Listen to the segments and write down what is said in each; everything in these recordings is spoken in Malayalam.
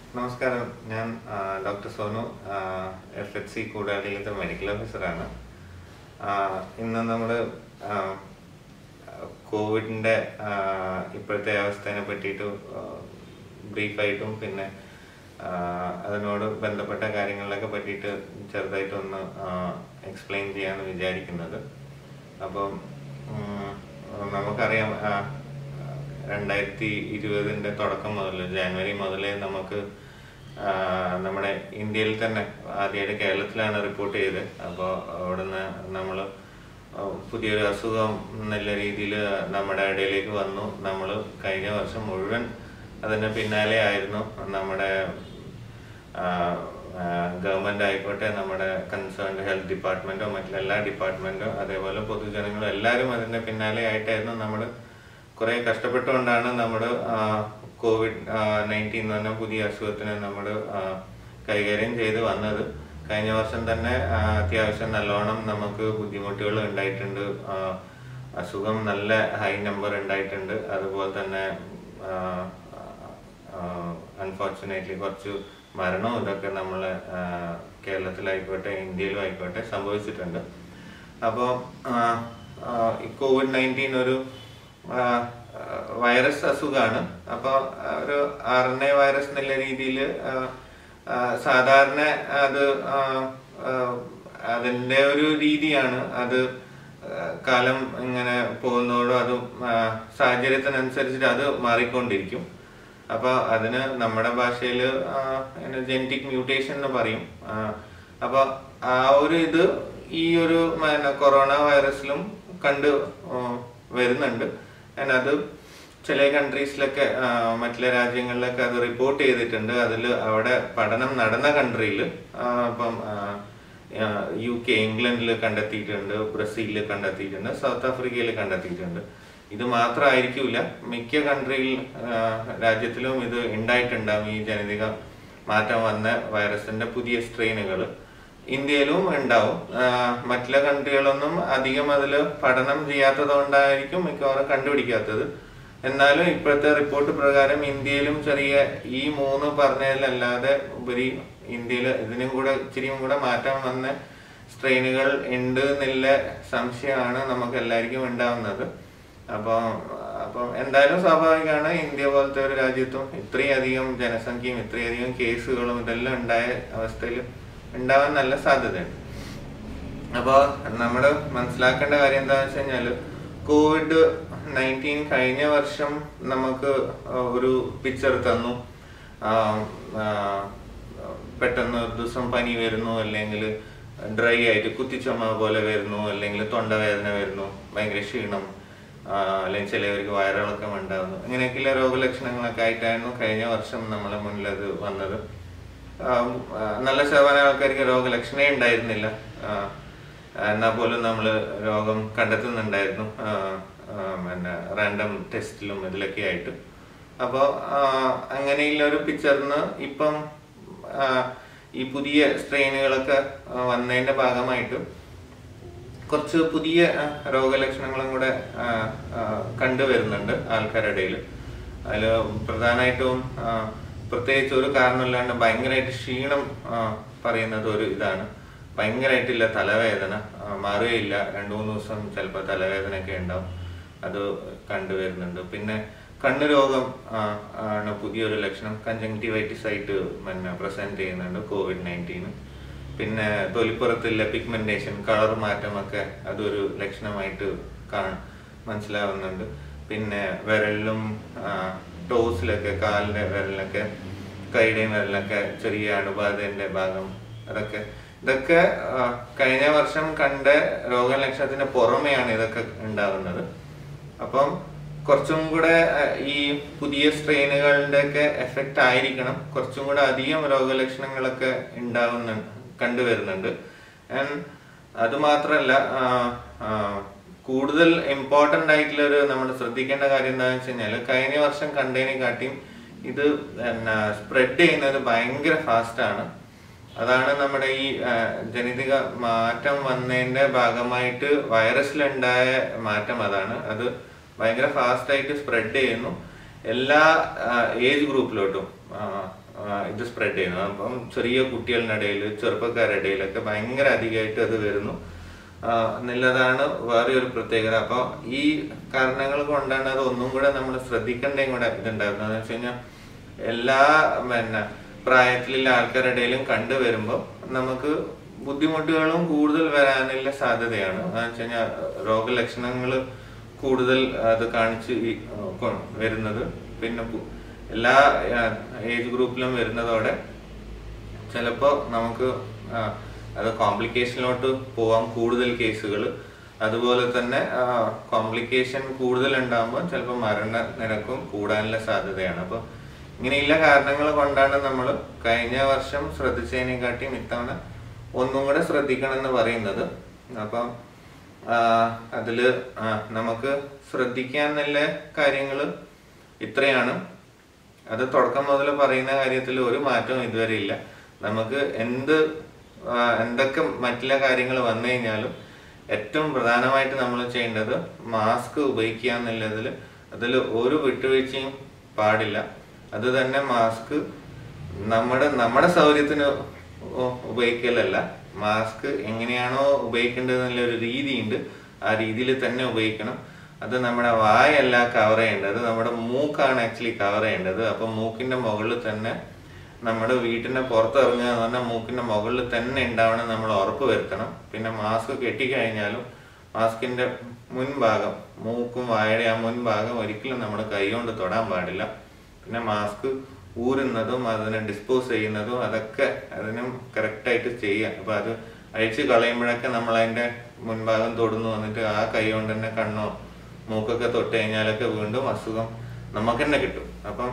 നമസ്കാരം ഞാൻ doctor Sonu F H C കൂടാളിയിലത്തെ മെഡിക്കൽ ഓഫീസറാണ് ആ, ഇന്ന് നമ്മൾ കോവിഡിൻ്റെ ഇപ്പോഴത്തെ അവസ്ഥയെ പറ്റിയിട്ട് ബ്രീഫായിട്ടും പിന്നെ ആ, അതിനോട് ബന്ധപ്പെട്ട കാര്യങ്ങളിലൊക്കെ പറ്റിയിട്ട് ചെറുതായിട്ടൊന്ന് എക്സ്പ്ലെയിൻ ചെയ്യാമെന്ന് വിചാരിക്കുന്നത് അപ്പം ഉം, നമുക്കറിയാം ആ, രണ്ടായിരത്തി ഇരുപതിന്റെ തുടക്കം മുതൽ ജനുവരി മുതലേ നമുക്ക് ആ, നമ്മുടെ ഇന്ത്യയിൽ തന്നെ ആദ്യമായിട്ട് കേരളത്തിലാണ് റിപ്പോർട്ട് ചെയ്തത് അപ്പോൾ അവിടുന്ന് നമ്മൾ പുതിയൊരു അസുഖം എന്നുള്ള രീതിയിൽ നമ്മുടെ ഇടയിലേക്ക് വന്നു നമ്മൾ കഴിഞ്ഞ വർഷം മുഴുവൻ അതിന് പിന്നാലെ ആയിരുന്നു നമ്മുടെ ഗവൺമെന്റ് ആയിക്കോട്ടെ നമ്മുടെ കൺസേൺഡ് ഹെൽത്ത് ഡിപ്പാർട്ട്മെന്റോ മറ്റെല്ലാ ഡിപ്പാർട്ട്മെന്റോ അതേപോലെ പൊതുജനങ്ങളും എല്ലാവരും അതിന്റെ പിന്നാലെ ആയിട്ടായിരുന്നു നമ്മൾ കുറെ കഷ്ടപ്പെട്ടുകൊണ്ടാണ് നമ്മൾ കോവിഡ് നയൻറ്റീൻ എന്ന് പറഞ്ഞ പുതിയ അസുഖത്തിനെ നമ്മൾ കൈകാര്യം ചെയ്ത് വന്നത് കഴിഞ്ഞ വർഷം തന്നെ ആ, അത്യാവശ്യം നല്ലോണം നമുക്ക് ബുദ്ധിമുട്ടുകൾ ഉണ്ടായിട്ടുണ്ട് ആ, അസുഖം നല്ല ഹൈ നമ്പർ ഉണ്ടായിട്ടുണ്ട് അതുപോലെ തന്നെ അൺഫോർച്ചുനേറ്റ്ലി കുറച്ച് മരണവും ഇതൊക്കെ നമ്മളെ ആ, കേരളത്തിലായിക്കോട്ടെ ഇന്ത്യയിലും ആയിക്കോട്ടെ സംഭവിച്ചിട്ടുണ്ട് അപ്പോൾ ഈ കോവിഡ് നയൻറ്റീൻ ഒരു ആ, ആ, വൈറസ് അസുഖമാണ് അപ്പോൾ ഒരു ആർ എൻ എ വൈറസ് എന്നുള്ള രീതിയിൽ സാധാരണ അത് ആ, ആ, അതിന്റെ ഒരു രീതിയാണ് അത് ആ, കാലം ഇങ്ങനെ പോകുന്നതോടും അത് ആ, സാഹചര്യത്തിനനുസരിച്ചിട്ട് അത് മാറിക്കൊണ്ടിരിക്കും അപ്പൊ അതിന് നമ്മുടെ ഭാഷയിൽ ജെനറ്റിക് മ്യൂട്ടേഷൻ എന്ന് പറയും ആ, അപ്പൊ ആ ഒരു ഇത് ഈ ഒരു പിന്നെ കൊറോണ വൈറസിലും കണ്ടു ആ, വരുന്നുണ്ട് And അത് ചില കൺട്രീസിലൊക്കെ മറ്റുള്ള രാജ്യങ്ങളിലൊക്കെ അത് റിപ്പോർട്ട് ചെയ്തിട്ടുണ്ട് അതിൽ അവിടെ പഠനം നടന്ന കൺട്രിയിൽ ഇപ്പം യു കെ ഇംഗ്ലണ്ടിൽ കണ്ടെത്തിയിട്ടുണ്ട് ബ്രസീലിൽ കണ്ടെത്തിയിട്ടുണ്ട് സൗത്ത് ആഫ്രിക്കയിൽ കണ്ടെത്തിയിട്ടുണ്ട് ഇത് മാത്രമായിരിക്കില്ല മിക്ക കൺട്രിയിൽ രാജ്യത്തിലും ഇത് ഉണ്ടായിട്ടുണ്ടാവും ഈ ജനിതക മാറ്റം വന്ന വൈറസിന്റെ പുതിയ സ്ട്രെയിനുകൾ ഇന്ത്യയിലും ഉണ്ടാവും ആ, മറ്റുള്ള കൺട്രികളൊന്നും അധികം അതിൽ പഠനം ചെയ്യാത്തത് കൊണ്ടായിരിക്കും മിക്കവാറും കണ്ടുപിടിക്കാത്തത് എന്നാലും ഇപ്പോഴത്തെ റിപ്പോർട്ട് പ്രകാരം ഇന്ത്യയിലും ചെറിയ ഈ മൂന്ന് പറഞ്ഞതിലല്ലാതെ ഉപരി ഇന്ത്യയിൽ ഇതിനും കൂടെ ഇച്ചിരിയും കൂടെ മാറ്റം വന്ന സ്ട്രെയിനുകൾ ഉണ്ട് എന്നുള്ള സംശയമാണ് നമുക്ക് എല്ലാവർക്കും ഉണ്ടാവുന്നത് അപ്പോൾ അപ്പം എന്തായാലും സ്വാഭാവികമാണ് ഇന്ത്യ പോലത്തെ ഒരു രാജ്യത്തും ഇത്രയധികം ജനസംഖ്യയും ഇത്രയധികം കേസുകളും ഇതെല്ലാം ഉണ്ടായ അവസ്ഥയിൽ ഉണ്ടാവാൻ നല്ല സാധ്യതയുണ്ട് അപ്പോൾ നമ്മൾ മനസ്സിലാക്കേണ്ട കാര്യം എന്താണെന്ന് വെച്ച് കഴിഞ്ഞാൽ കോവിഡ് നയൻറ്റീൻ കഴിഞ്ഞ വർഷം നമുക്ക് ഒരു പിക്ചർ തന്നു ആ, ആ, പെട്ടെന്ന് ഒരു ദിവസം പനി വരുന്നു അല്ലെങ്കിൽ ഡ്രൈ ആയിട്ട് കുത്തിച്ചുമ പോലെ വരുന്നു അല്ലെങ്കിൽ തൊണ്ടവേദന വരുന്നു ഭയങ്കര ക്ഷീണം ആ, അല്ലെങ്കിൽ ചിലവർക്ക് വയറിളക്കം ഉണ്ടാകുന്നു ഇങ്ങനെയൊക്കെയുള്ള രോഗലക്ഷണങ്ങളൊക്കെ ആയിട്ടായിരുന്നു കഴിഞ്ഞ വർഷം നമ്മളെ മുന്നിൽ അത് വന്നത് ആ, ആ, നല്ല ശതമാനം ആൾക്കാർക്ക് രോഗലക്ഷണേ ഉണ്ടായിരുന്നില്ല ആ, എന്നാൽ പോലും നമ്മൾ രോഗം കണ്ടെത്തുന്നുണ്ടായിരുന്നു ആ, ആ, പിന്നെ റാൻഡം ടെസ്റ്റിലും ഇതിലൊക്കെ ആയിട്ട് അപ്പോൾ അങ്ങനെയുള്ള ഒരു പിക്ചറിന് ഇപ്പം ആ, ഈ പുതിയ സ്ട്രെയിനുകളൊക്കെ വന്നതിന്റെ ഭാഗമായിട്ട് കുറച്ച് പുതിയ ആ, രോഗലക്ഷണങ്ങളും കൂടെ ആ, ആ, കണ്ടുവരുന്നുണ്ട് ആൾക്കാരുടെ ഇടയിൽ അതിൽ പ്രധാനമായിട്ടും ആ, പ്രത്യേകിച്ച് ഒരു കാരണമില്ലാണ്ട് ഭയങ്കരമായിട്ട് ക്ഷീണം ആ, പറയുന്നത് ഒരു ഇതാണ് ഭയങ്കരമായിട്ടില്ല തലവേദന ആ, മാറുകയില്ല രണ്ടു മൂന്ന് ദിവസം ചിലപ്പോൾ തലവേദനയൊക്കെ ഉണ്ടാവും അത് കണ്ടുവരുന്നുണ്ട് പിന്നെ കണ്ണ് രോഗം ആ, ആണ് പുതിയൊരു ലക്ഷണം കഞ്ചങ്ക്ടിവൈറ്റിസ് ആയിട്ട് പിന്നെ പ്രസന്റ് ചെയ്യുന്നുണ്ട് കോവിഡ് നയൻറ്റീന് പിന്നെ തൊലിപ്പുറത്തുള്ള പിഗ്മെന്റേഷൻ കളർ മാറ്റമൊക്കെ അതൊരു ലക്ഷണമായിട്ട് കാണ മനസ്സിലാവുന്നുണ്ട് പിന്നെ വിരലിലും ടോസിലൊക്കെ കാലിന്റെ വിരലിലൊക്കെ കൈയുടെയും വിരലിലൊക്കെ ചെറിയ അണുബാധന്റെ ഭാഗം അതൊക്കെ ഇതൊക്കെ ആ, കഴിഞ്ഞ വർഷം കണ്ട രോഗലക്ഷണത്തിന് പുറമെയാണ് ഇതൊക്കെ ഉണ്ടാകുന്നത് അപ്പം കുറച്ചും കൂടെ ആ, ഈ പുതിയ സ്ട്രെയിനുകളുടെ ഒക്കെ എഫക്റ്റ് ആയിരിക്കണം കുറച്ചും കൂടെ അധികം രോഗലക്ഷണങ്ങളൊക്കെ ഉണ്ടാവുന്ന കണ്ടുവരുന്നുണ്ട് ആൻഡ് അത് മാത്രല്ല ആ, ആ, കൂടുതൽ ഇമ്പോർട്ടന്റ് ആയിട്ടുള്ള ഒരു നമ്മൾ ശ്രദ്ധിക്കേണ്ട കാര്യം എന്താണെന്ന് വെച്ച് കഴിഞ്ഞാൽ കഴിഞ്ഞ വർഷം കണ്ടതിനെ കാട്ടിയും ഇത് സ്പ്രെഡ് ചെയ്യുന്നത് ഭയങ്കര ഫാസ്റ്റ് ആണ് അതാണ് നമ്മുടെ ഈ ആ, ജനിതക മാറ്റം വന്നതിന്റെ ഭാഗമായിട്ട് വൈറസിലുണ്ടായ മാറ്റം അതാണ് അത് ഭയങ്കര ഫാസ്റ്റ് ആയിട്ട് സ്പ്രെഡ് ചെയ്യുന്നു എല്ലാ ഏജ് ഗ്രൂപ്പിലോട്ടും ആ, ആ, ഇത് സ്പ്രെഡ് ചെയ്യുന്നത് അപ്പം ചെറിയ കുട്ടികളുടെ ഇടയിൽ ചെറുപ്പക്കാരുടെ ഇടയിലൊക്കെ ഭയങ്കര അധികമായിട്ട് അത് വരുന്നു ആ, എന്നുള്ളതാണ് വേറെ ഒരു പ്രത്യേകത അപ്പോൾ ഈ കാരണങ്ങൾ കൊണ്ടാണ് അത് ഒന്നും കൂടെ നമ്മൾ ശ്രദ്ധിക്കേണ്ടതും കൂടെ ഇതുണ്ടായിരുന്നത് എന്ന് വെച്ച് കഴിഞ്ഞാൽ എല്ലാ പിന്നെ പ്രായത്തിലുള്ള ആൾക്കാരുടെ ഇടയിലും കണ്ടുവരുമ്പോൾ നമുക്ക് ബുദ്ധിമുട്ടുകളും കൂടുതൽ വരാനുള്ള സാധ്യതയാണ് എന്ന് വെച്ച് കഴിഞ്ഞാൽ രോഗലക്ഷണങ്ങൾ കൂടുതൽ അത് കാണിച്ച് ഈ, ആ, കൊ- വരുന്നത് പിന്നെ പു- എല്ലാ ഏജ് ഗ്രൂപ്പിലും വരുന്നതോടെ ചിലപ്പോൾ നമുക്ക് ആ, അത് കോംപ്ലിക്കേഷനിലോട്ട് പോവാം കൂടുതൽ കേസുകൾ അതുപോലെ തന്നെ കോംപ്ലിക്കേഷൻ കൂടുതൽ ഉണ്ടാകുമ്പോൾ ചിലപ്പോൾ മരണ നിരക്കും കൂടാനുള്ള സാധ്യതയാണ് അപ്പോൾ ഇങ്ങനെയുള്ള കാരണങ്ങൾ കൊണ്ടാണ് നമ്മൾ കഴിഞ്ഞ വർഷം ശ്രദ്ധിച്ചതിനെക്കാട്ടിയും ഇത്തവണ ഒന്നും കൂടെ ശ്രദ്ധിക്കണം എന്ന് പറയുന്നത് അപ്പം ആ, അതില് ആ, നമുക്ക് ശ്രദ്ധിക്കാനുള്ള കാര്യങ്ങൾ ഇത്രയാണ് അത് തുടക്കം മുതൽ പറയുന്ന കാര്യത്തിൽ ഒരു മാറ്റവും ഇതുവരെ ഇല്ല നമുക്ക് എന്ത് ആ, എന്തൊക്കെ മറ്റുള്ള കാര്യങ്ങൾ വന്നു കഴിഞ്ഞാലും ഏറ്റവും പ്രധാനമായിട്ട് നമ്മൾ ചെയ്യേണ്ടത് മാസ്ക് ഉപയോഗിക്കുക എന്നുള്ളതിൽ അതിൽ ഒരു വിട്ടുവീഴ്ചയും പാടില്ല അത് തന്നെ മാസ്ക് നമ്മുടെ നമ്മുടെ സൗകര്യത്തിന് ഉ- ഉപയോഗിക്കലല്ല മാസ്ക് എങ്ങനെയാണോ ഉപയോഗിക്കേണ്ടത് എന്നുള്ള ഒരു രീതിയുണ്ട് ആ രീതിയിൽ തന്നെ ഉപയോഗിക്കണം അത് നമ്മുടെ വായല്ല കവർ ചെയ്യേണ്ടത് നമ്മുടെ മൂക്കാണ് ആക്ച്വലി കവർ ചെയ്യേണ്ടത് അപ്പൊ മൂക്കിന്റെ മുകളിൽ തന്നെ നമ്മുടെ വീട്ടിന്റെ പുറത്തിറങ്ങുക എന്ന് പറഞ്ഞാൽ മൂക്കിന്റെ മുകളിൽ തന്നെ ഉണ്ടാവണം നമ്മൾ ഉറപ്പ് വരുത്തണം പിന്നെ മാസ്ക് കെട്ടിക്കഴിഞ്ഞാലും മാസ്കിന്റെ മുൻഭാഗം മൂക്കും വായയുടെ ആ മുൻഭാഗം ഒരിക്കലും നമ്മൾ കൈകൊണ്ട് തൊടാൻ പാടില്ല പിന്നെ മാസ്ക് ഊരുന്നതും അതിനെ ഡിസ്പോസ് ചെയ്യുന്നതും അതൊക്കെ അതിനും കറക്റ്റായിട്ട് ചെയ്യാം അപ്പൊ അത് അഴിച്ച് കളയുമ്പോഴൊക്കെ നമ്മൾ അതിന്റെ മുൻഭാഗം തൊടുന്നു വന്നിട്ട് ആ കൈ കൊണ്ട് തന്നെ കണ്ണോ മൂക്കൊക്കെ തൊട്ട് കഴിഞ്ഞാലൊക്കെ വീണ്ടും അസുഖം നമുക്ക് തന്നെ കിട്ടും അപ്പം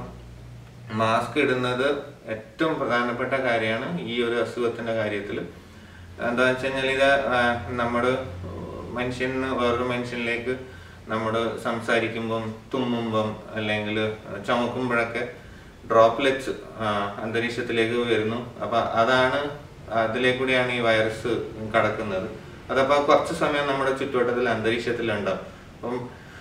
മാസ്ക് ഇടുന്നത് ഏറ്റവും പ്രധാനപ്പെട്ട കാര്യമാണ് ഈ ഒരു അസുഖത്തിന്റെ കാര്യത്തിൽ എന്താ വെച്ച് കഴിഞ്ഞാൽ ഇത് ആ, നമ്മുടെ മനുഷ്യന് വേറൊരു മനുഷ്യനിലേക്ക് നമ്മൾ സംസാരിക്കുമ്പം തുമ്മുമ്പം അല്ലെങ്കിൽ ചുമക്കുമ്പോഴൊക്കെ ഡ്രോപ്ലെറ്റ്സ് അന്തരീക്ഷത്തിലേക്ക് വരുന്നു അപ്പൊ അതാണ് അതിലേക്കൂടിയാണ് ഈ വൈറസ് കടക്കുന്നത് അതപ്പോ കുറച്ച് സമയം നമ്മുടെ ചുറ്റുവട്ടത്തിൽ അന്തരീക്ഷത്തിലുണ്ടാവും അപ്പം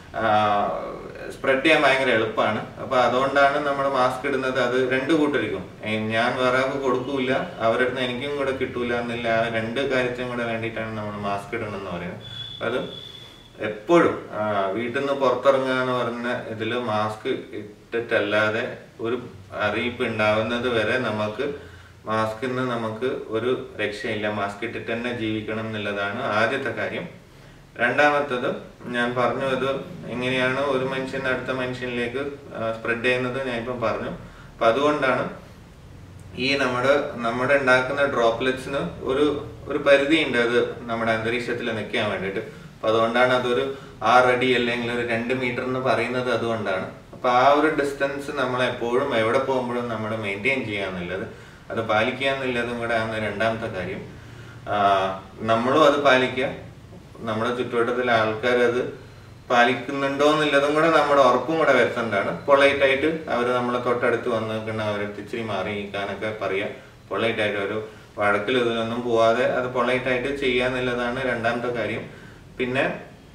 സ്പ്രെഡ് ചെയ്യാൻ ഭയങ്കര എളുപ്പമാണ് അപ്പൊ അതുകൊണ്ടാണ് നമ്മൾ മാസ്ക് ഇടുന്നത് അത് രണ്ട് കൂട്ടരിക്കും ഏ, ഞാൻ വേറെ ആൾക്ക് കൊടുക്കൂല അവരുടെ അടുത്ത് എനിക്കും കൂടെ കിട്ടൂല എന്നില്ല ആ രണ്ട് കാര്യത്തിനും കൂടെ വേണ്ടിയിട്ടാണ് നമ്മൾ മാസ്ക് ഇടണമെന്ന് പറയുന്നത് അപ്പൊ അത് എപ്പോഴും ആ, വീട്ടിൽ നിന്ന് പുറത്തിറങ്ങുക എന്ന് പറഞ്ഞ ഇതില് മാസ്ക് ഇട്ടിട്ടല്ലാതെ ഒരു അറിയിപ്പ് ഉണ്ടാവുന്നത് വരെ നമുക്ക് മാസ്കിൽ നിന്ന് നമുക്ക് ഒരു രക്ഷയില്ല മാസ്ക് ഇട്ടിട്ട് തന്നെ ജീവിക്കണം എന്നുള്ളതാണ് ആദ്യത്തെ കാര്യം രണ്ടാമത്തത് ഞാൻ പറഞ്ഞു ഇത് എങ്ങനെയാണ് ഒരു മനുഷ്യൻ അടുത്ത മനുഷ്യനിലേക്ക് സ്പ്രെഡ് ചെയ്യുന്നത് ഞാൻ ഇപ്പം പറഞ്ഞു അപ്പൊ അതുകൊണ്ടാണ് ഈ നമ്മുടെ നമ്മുടെ ഉണ്ടാക്കുന്ന ഡ്രോപ്ലെറ്റ്സിന് ഒരു ഒരു പരിധിയുണ്ട് അത് നമ്മുടെ അന്തരീക്ഷത്തിൽ നിൽക്കാൻ വേണ്ടിയിട്ട് അപ്പൊ അതുകൊണ്ടാണ് അതൊരു ആറടി അല്ലെങ്കിൽ ഒരു രണ്ട് മീറ്റർ എന്ന് പറയുന്നത് അതുകൊണ്ടാണ് അപ്പൊ ആ ഒരു ഡിസ്റ്റൻസ് നമ്മൾ എപ്പോഴും എവിടെ പോകുമ്പോഴും നമ്മൾ മെയിൻറ്റെയിൻ ചെയ്യാന്നുള്ളത് അത് പാലിക്കുക എന്നുള്ളതും കൂടെ ആണ് രണ്ടാമത്തെ കാര്യം ആ, നമ്മളും അത് പാലിക്കുക നമ്മുടെ ചുറ്റുവട്ടത്തിലെ ആൾക്കാർ അത് പാലിക്കുന്നുണ്ടോ എന്നുള്ളതും കൂടെ നമ്മുടെ ഉറപ്പും കൂടെ വരുത്തേണ്ടതാണ് പൊളൈറ്റ് ആയിട്ട് അവർ നമ്മളെ തൊട്ടടുത്ത് വന്ന് നിൽക്കുന്ന അവരുടെ ഇച്ചിരി മാറി നിൽക്കാനൊക്കെ പറയാ പൊളൈറ്റ് ആയിട്ട് ഒരു വഴക്കിൽ ഇതിലൊന്നും പോവാതെ അത് പൊളൈറ്റ് ആയിട്ട് ചെയ്യുക എന്നുള്ളതാണ് രണ്ടാമത്തെ കാര്യം പിന്നെ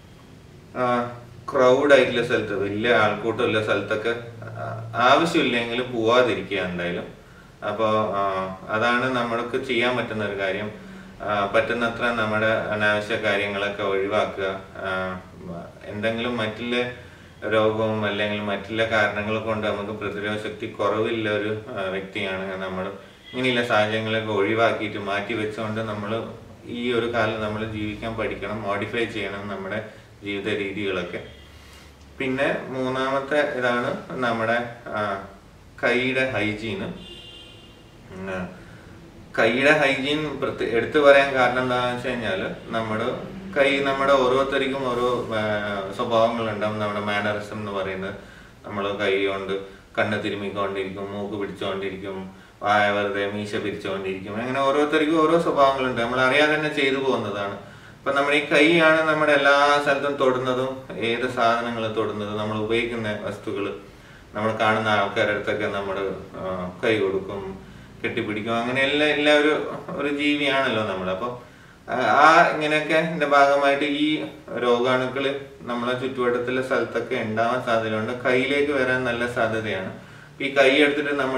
ക്രൗഡ് ആയിട്ടുള്ള സ്ഥലത്ത് വലിയ ആൾക്കൂട്ടമുള്ള സ്ഥലത്തൊക്കെ ആ, ആവശ്യമില്ലെങ്കിലും പോവാതിരിക്കുക എന്തായാലും അപ്പോൾ അതാണ് നമ്മൾക്ക് ചെയ്യാൻ പറ്റുന്ന ഒരു കാര്യം ആ, പറ്റുന്നത്ര നമ്മുടെ അനാവശ്യ കാര്യങ്ങളൊക്കെ ഒഴിവാക്കുക ആ, എന്തെങ്കിലും മറ്റുള്ള രോഗവും അല്ലെങ്കിൽ മറ്റുള്ള കാരണങ്ങൾ കൊണ്ട് നമുക്ക് പ്രതിരോധ ശക്തി കുറവില്ല ഒരു ആ, വ്യക്തിയാണ് നമ്മൾ ഇങ്ങനെയുള്ള സാഹചര്യങ്ങളൊക്കെ ഒഴിവാക്കിയിട്ട് മാറ്റി വെച്ചുകൊണ്ട് നമ്മൾ ഈ ഒരു കാലം നമ്മൾ ജീവിക്കാൻ പഠിക്കണം മോഡിഫൈ ചെയ്യണം നമ്മുടെ ജീവിത രീതികളൊക്കെ പിന്നെ മൂന്നാമത്തെ ഇതാണ് നമ്മുടെ ആ, കൈയുടെ ഹൈജീന് ഉം. കൈയുടെ ഹൈജീൻ പ്രത്യേക എടുത്തു പറയാൻ കാരണം എന്താണെന്ന് വെച്ച് കഴിഞ്ഞാൽ നമ്മുടെ കൈ നമ്മുടെ ഓരോരുത്തർക്കും ഓരോ ആ, സ്വഭാവങ്ങളുണ്ടാവും നമ്മുടെ മാനറിസം എന്ന് പറയുന്നത് നമ്മൾ കൈ കൊണ്ട് കണ്ണ് തിരുമ്മിക്കൊണ്ടിരിക്കും മൂക്ക് പിടിച്ചുകൊണ്ടിരിക്കും വായ വെറുതെ മീശ പിരിച്ചുകൊണ്ടിരിക്കും അങ്ങനെ ഓരോരുത്തർക്കും ഓരോ സ്വഭാവങ്ങളുണ്ട് നമ്മൾ അറിയാതെ തന്നെ ചെയ്തു പോകുന്നതാണ് അപ്പൊ നമ്മുടെ ഈ കൈയാണ് നമ്മുടെ എല്ലാ സ്ഥലത്തും തൊടുന്നതും ഏത് സാധനങ്ങൾ തൊടുന്നതും നമ്മൾ ഉപയോഗിക്കുന്ന വസ്തുക്കൾ നമ്മൾ കാണുന്ന ആൾക്കാരുടെ അടുത്തൊക്കെ നമ്മൾ കൈ കൊടുക്കും കെട്ടിപ്പിടിക്കും അങ്ങനെ എല്ലാം എല്ലാ ഒരു ഒരു ജീവിയാണല്ലോ നമ്മൾ അപ്പോൾ ആ ഇങ്ങനെയൊക്കെ ഇതിന്റെ ഭാഗമായിട്ട് ഈ രോഗാണുക്കൾ നമ്മളെ ചുറ്റുവട്ടത്തിലെ സ്ഥലത്തൊക്കെ ഉണ്ടാവാൻ സാധ്യതയുണ്ട് കയ്യിലേക്ക് വരാൻ നല്ല സാധ്യതയാണ് ഈ കൈ എടുത്തിട്ട് നമ്മൾ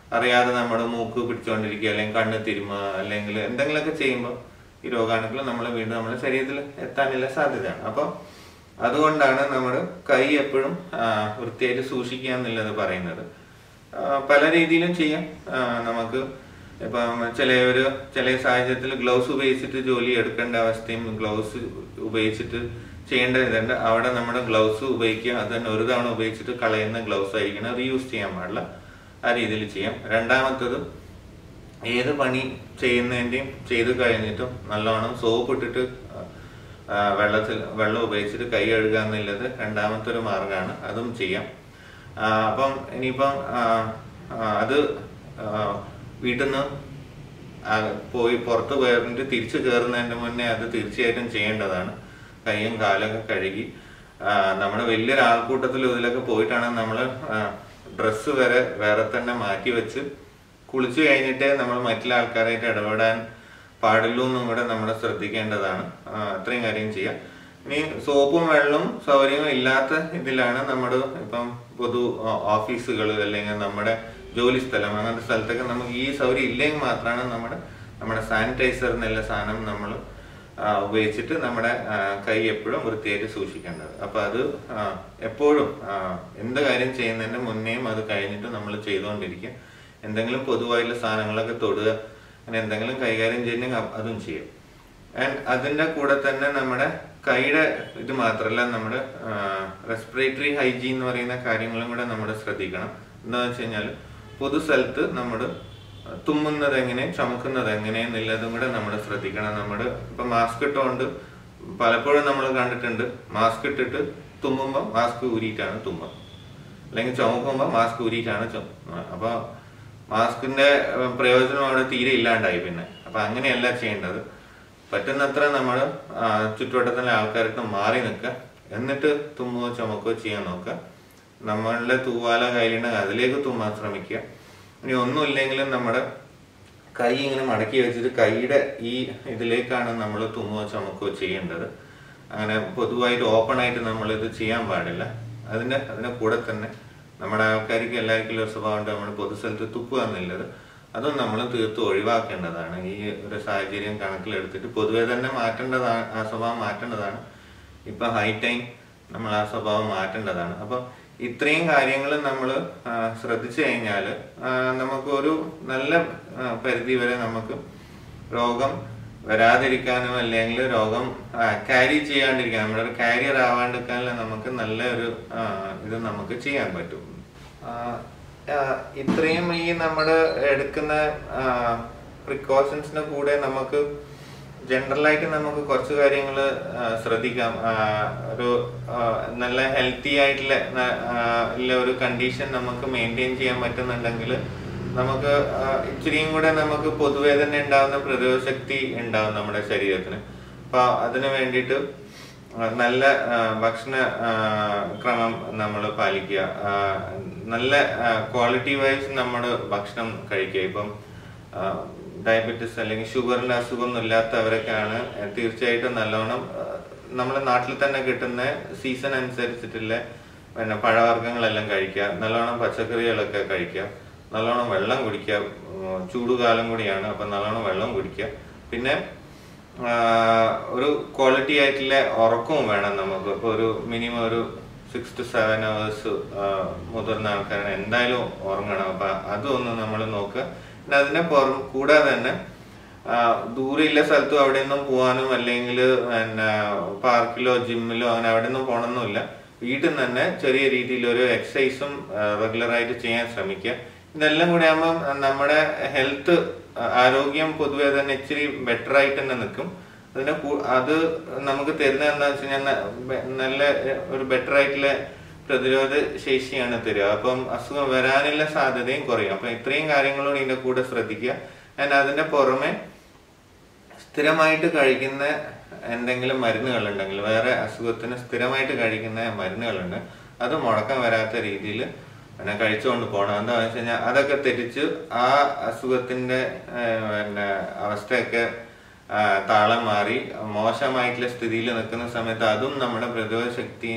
അറിയാതെ നമ്മുടെ മൂക്ക് പിടിച്ചുകൊണ്ടിരിക്കുക അല്ലെങ്കിൽ കണ്ണ് തിരുമുക അല്ലെങ്കിൽ എന്തെങ്കിലുമൊക്കെ ചെയ്യുമ്പോൾ ഈ രോഗാണുക്കൾ നമ്മൾ വീണ്ടും നമ്മുടെ ശരീരത്തിൽ എത്താനുള്ള സാധ്യതയാണ് അപ്പോൾ അതുകൊണ്ടാണ് നമ്മൾ കൈ എപ്പോഴും ആ, വൃത്തിയായിട്ട് സൂക്ഷിക്കുക എന്നുള്ളത് പറയുന്നത് ആ, പല രീതിയിലും ചെയ്യാം ആ, നമുക്ക് ഇപ്പം ചില ഒരു ചില സാഹചര്യത്തിൽ ഗ്ലൗസ് ഉപയോഗിച്ചിട്ട് ജോലി എടുക്കേണ്ട അവസ്ഥയും ഗ്ലൗസ് ഉപയോഗിച്ചിട്ട് ചെയ്യേണ്ട ഇതുണ്ട് അവിടെ നമ്മുടെ ഗ്ലൗസ് ഉപയോഗിക്കുക അത് തന്നെ ഒരു തവണ ഉപയോഗിച്ചിട്ട് കളയുന്ന ഗ്ലൗസ് ആയിരിക്കണം റീയൂസ് ചെയ്യാൻ പാടില്ല ആ രീതിയിൽ ചെയ്യാം രണ്ടാമത്തത് ഏത് പണി ചെയ്യുന്നതിൻ്റെയും ചെയ്ത് കഴിഞ്ഞിട്ടും നല്ലോണം സോപ്പ് ഇട്ടിട്ട് ആ, വെള്ളത്തിൽ വെള്ളം ഉപയോഗിച്ചിട്ട് കൈ കഴുകുക എന്നുള്ളത് രണ്ടാമത്തെ ഒരു മാർഗമാണ് അതും ചെയ്യാം ആ, അപ്പം ഇനിയിപ്പം ആ, ആ, അത് ആ, വീട്ടിൽ നിന്ന് പോയി പുറത്ത് പോയിട്ട് തിരിച്ചു കയറുന്നതിന്റെ മുന്നേ അത് തീർച്ചയായിട്ടും ചെയ്യേണ്ടതാണ് കൈയും കാലൊക്കെ കഴുകി ആ, നമ്മുടെ വലിയൊരു ആൾക്കൂട്ടത്തിൽ ഇതിലൊക്കെ പോയിട്ടാണ് നമ്മൾ ഡ്രസ്സ് വരെ വേറെ തന്നെ മാറ്റി വെച്ച് കുളിച്ചു കഴിഞ്ഞിട്ടേ നമ്മൾ മറ്റുള്ള ആൾക്കാരായിട്ട് ഇടപെടാൻ പാടുള്ളൂ എന്നും കൂടെ നമ്മൾ ശ്രദ്ധിക്കേണ്ടതാണ് ആ, അത്രയും കാര്യം ചെയ്യാം ഇനി സോപ്പും വെള്ളവും സൗകര്യവും ഇല്ലാത്ത ഇതിലാണ് നമ്മുടെ ഇപ്പം പൊതു ഓഫീസുകൾ അല്ലെങ്കിൽ നമ്മുടെ ജോലി സ്ഥലം അങ്ങനത്തെ സ്ഥലത്തൊക്കെ നമുക്ക് ഈ സൗകര്യം ഇല്ലെങ്കിൽ മാത്രമാണ് നമ്മുടെ നമ്മുടെ സാനിറ്റൈസർ എന്നുള്ള സാധനം നമ്മൾ ഉപയോഗിച്ചിട്ട് നമ്മുടെ ആ, കൈ എപ്പോഴും വൃത്തിയായിട്ട് സൂക്ഷിക്കേണ്ടത് അപ്പൊ അത് ആ, എപ്പോഴും ആ, എന്ത് കാര്യം ചെയ്യുന്നതിന്റെ മുന്നേയും അത് കഴിഞ്ഞിട്ട് നമ്മൾ ചെയ്തുകൊണ്ടിരിക്കുക എന്തെങ്കിലും പൊതുവായിട്ടുള്ള സാധനങ്ങളൊക്കെ തൊടുക അങ്ങനെ എന്തെങ്കിലും കൈകാര്യം ചെയ്യണമെങ്കിൽ അ- അതും ചെയ്യും ആൻഡ് അതിന്റെ കൂടെ തന്നെ നമ്മുടെ കൈയുടെ ഇത് മാത്രമല്ല നമ്മുടെ റെസ്പിറേറ്ററി ഹൈജീൻ എന്ന് പറയുന്ന കാര്യങ്ങളും കൂടെ നമ്മൾ ശ്രദ്ധിക്കണം എന്താണെന്ന് വെച്ച് കഴിഞ്ഞാൽ പൊതു സ്ഥലത്ത് നമ്മൾ തുമ്മുന്നത് എങ്ങനെ ചുമക്കുന്നത് എങ്ങനെ എന്നുള്ളതും കൂടെ നമ്മൾ ശ്രദ്ധിക്കണം നമ്മൾ ഇപ്പൊ മാസ്ക് ഇട്ടുകൊണ്ട് പലപ്പോഴും നമ്മൾ കണ്ടിട്ടുണ്ട് മാസ്ക് ഇട്ടിട്ട് തുമ്മുമ്പോൾ മാസ്ക് ഊരിയിട്ടാണ് തുമ്മുക അല്ലെങ്കിൽ ചുമക്കുമ്പോൾ മാസ്ക് ഊരിയിട്ടാണ് ചുമ അപ്പൊ മാസ്കിന്റെ ഏഹ്, പ്രയോജനം അവിടെ തീരെ ഇല്ലാണ്ടായി പിന്നെ അപ്പൊ അങ്ങനെയല്ല ചെയ്യേണ്ടത് പറ്റുന്നത്ര നമ്മൾ ചുറ്റുവട്ടത്തിലെ ആൾക്കാർക്ക് മാറി നിൽക്കുക എന്നിട്ട് തുമ്മുകയോ ചുമക്കുകയോ ചെയ്യാൻ നോക്കുക നമ്മളുടെ തൂവാല കയ്യിലുണ്ടെങ്കിൽ അതിലേക്ക് തുമ്മാൻ ശ്രമിക്കുക ഇനി ഒന്നുമില്ലെങ്കിലും നമ്മുടെ കൈ ഇങ്ങനെ മടക്കി വെച്ചിട്ട് കൈയുടെ ഈ ഇതിലേക്കാണ് നമ്മൾ തുമ്മുകയോ ചുമക്കുകയോ ചെയ്യേണ്ടത് അങ്ങനെ പൊതുവായിട്ട് ഓപ്പൺ ആയിട്ട് നമ്മൾ ഇത് ചെയ്യാൻ പാടില്ല അതിന്റെ അതിന്റെ കൂടെ തന്നെ നമ്മുടെ ആൾക്കാർക്ക് എല്ലാവർക്കും ഒരു സ്വഭാവമുണ്ട് നമ്മൾ പൊതുസ്ഥലത്ത് തുപ്പുക എന്നുള്ളത് അതും നമ്മൾ തീർത്തും ഒഴിവാക്കേണ്ടതാണ് ഈ ഒരു സാഹചര്യം കണക്കിലെടുത്തിട്ട് പൊതുവെ തന്നെ മാറ്റേണ്ടതാണ് ആ സ്വഭാവം മാറ്റേണ്ടതാണ് ഇപ്പൊ ഹൈ ടൈം നമ്മൾ ആ സ്വഭാവം മാറ്റേണ്ടതാണ് അപ്പൊ ഇത്രയും കാര്യങ്ങൾ നമ്മൾ ശ്രദ്ധിച്ചു കഴിഞ്ഞാൽ നമുക്ക് ഒരു നല്ല ആ, പരിധി വരെ നമുക്ക് രോഗം വരാതിരിക്കാനോ അല്ലെങ്കിൽ രോഗം ക്യാരി ചെയ്യാണ്ടിരിക്കാൻ നമ്മുടെ ഒരു കാരിയർ ആവാണ്ടിരിക്കാനുള്ള നമുക്ക് നല്ല ഒരു ആ, ഇത് നമുക്ക് ചെയ്യാൻ പറ്റും ആ, ആ, ഇത്രയും ഈ നമ്മൾ എടുക്കുന്ന പ്രിക്കോഷൻസിന് കൂടെ നമുക്ക് ജനറലായിട്ട് നമുക്ക് കുറച്ച് കാര്യങ്ങൾ ശ്രദ്ധിക്കാം ആ, ഒരു ആ, നല്ല ഹെൽത്തി ആയിട്ടുള്ള ന- ആ, ഉള്ള ഒരു കണ്ടീഷൻ നമുക്ക് മെയിൻറ്റെയിൻ ചെയ്യാൻ പറ്റുന്നുണ്ടെങ്കിൽ നമുക്ക് ആ, ഇച്ചിരിയും കൂടെ നമുക്ക് പൊതുവെ തന്നെ ഉണ്ടാകുന്ന പ്രതിരോധ ശക്തി ഉണ്ടാവും നമ്മുടെ ശരീരത്തിന് അപ്പൊ അതിന് വേണ്ടിയിട്ട് ആ, നല്ല ആ, ഭക്ഷണ ആ, ക്രമം നമ്മൾ പാലിക്കുക ആ, നല്ല ക്വാളിറ്റി വൈസ് നമ്മൾ ഭക്ഷണം കഴിക്കുക ഇപ്പം ഡയബറ്റിസ് അല്ലെങ്കിൽ ഷുഗറിന്റെ അസുഖമൊന്നും ഇല്ലാത്തവരൊക്കെയാണ് തീർച്ചയായിട്ടും നല്ലോണം ആ, നമ്മുടെ നാട്ടിൽ തന്നെ കിട്ടുന്ന സീസൺ അനുസരിച്ചിട്ടുള്ള പിന്നെ പഴവർഗ്ഗങ്ങളെല്ലാം കഴിക്കുക നല്ലോണം പച്ചക്കറികളൊക്കെ കഴിക്കുക നല്ലോണം വെള്ളം കുടിക്കുക ഉം, ചൂടുകാലം കൂടിയാണ് അപ്പൊ നല്ലോണം വെള്ളം കുടിക്കുക പിന്നെ ആ, ഒരു ക്വാളിറ്റി ആയിട്ടുള്ള ഉറക്കവും വേണം നമുക്ക് ഇപ്പൊ ഒരു മിനിമം ഒരു സിക്സ് ടു സെവൻ അവേഴ്സ് മുതിർന്ന ആൾക്കാരാണ് എന്തായാലും ഉറങ്ങണം അപ്പൊ അതൊന്ന് നമ്മൾ നോക്കുക പിന്നെ അതിനെ പുറം കൂടാതെ തന്നെ ആ, ദൂരെയുള്ള സ്ഥലത്തും അവിടെ ഒന്നും പോകാനും അല്ലെങ്കിൽ പിന്നെ പാർക്കിലോ ജിമ്മിലോ അങ്ങനെ അവിടെ ഒന്നും പോകണമെന്നില്ല വീട്ടിൽ നിന്ന് തന്നെ ചെറിയ രീതിയിൽ ഒരു എക്സസൈസും റെഗുലർ ആയിട്ട് ചെയ്യാൻ ശ്രമിക്കുക ഇതെല്ലാം കൂടി ആകുമ്പോൾ നമ്മുടെ ഹെൽത്ത് ആരോഗ്യം പൊതുവെ തന്നെ ഇച്ചിരി ബെറ്റർ ആയിട്ട് തന്നെ നിൽക്കും അതിനെ കൂ- അത് നമുക്ക് തരുന്നത് എന്താ വെച്ച് കഴിഞ്ഞാൽ ന- ബെ- നല്ല എ, ഒരു ബെറ്റർ ആയിട്ടുള്ള പ്രതിരോധ ശേഷിയാണ് തരിക അപ്പം അസുഖം വരാനുള്ള സാധ്യതയും കുറയും അപ്പൊ ഇത്രയും കാര്യങ്ങളോട് ഇതിന്റെ കൂടെ ശ്രദ്ധിക്കുക ആൻഡ് അതിന്റെ പുറമെ സ്ഥിരമായിട്ട് കഴിക്കുന്ന എന്തെങ്കിലും മരുന്നുകളുണ്ടെങ്കിൽ വേറെ അസുഖത്തിന് സ്ഥിരമായിട്ട് കഴിക്കുന്ന മരുന്നുകളുണ്ട് അത് മുടക്കം വരാത്ത രീതിയിൽ പിന്നെ കഴിച്ചുകൊണ്ട് പോകണം എന്താ വെച്ച് കഴിഞ്ഞാൽ അതൊക്കെ തെറ്റിച്ച് ആ അസുഖത്തിന്റെ ഏഹ്, പിന്നെ അവസ്ഥയൊക്കെ ആ, താളം മാറി മോശമായിട്ടുള്ള സ്ഥിതിയിൽ നിൽക്കുന്ന സമയത്ത് അതും നമ്മുടെ പ്രതിരോധ ശക്തി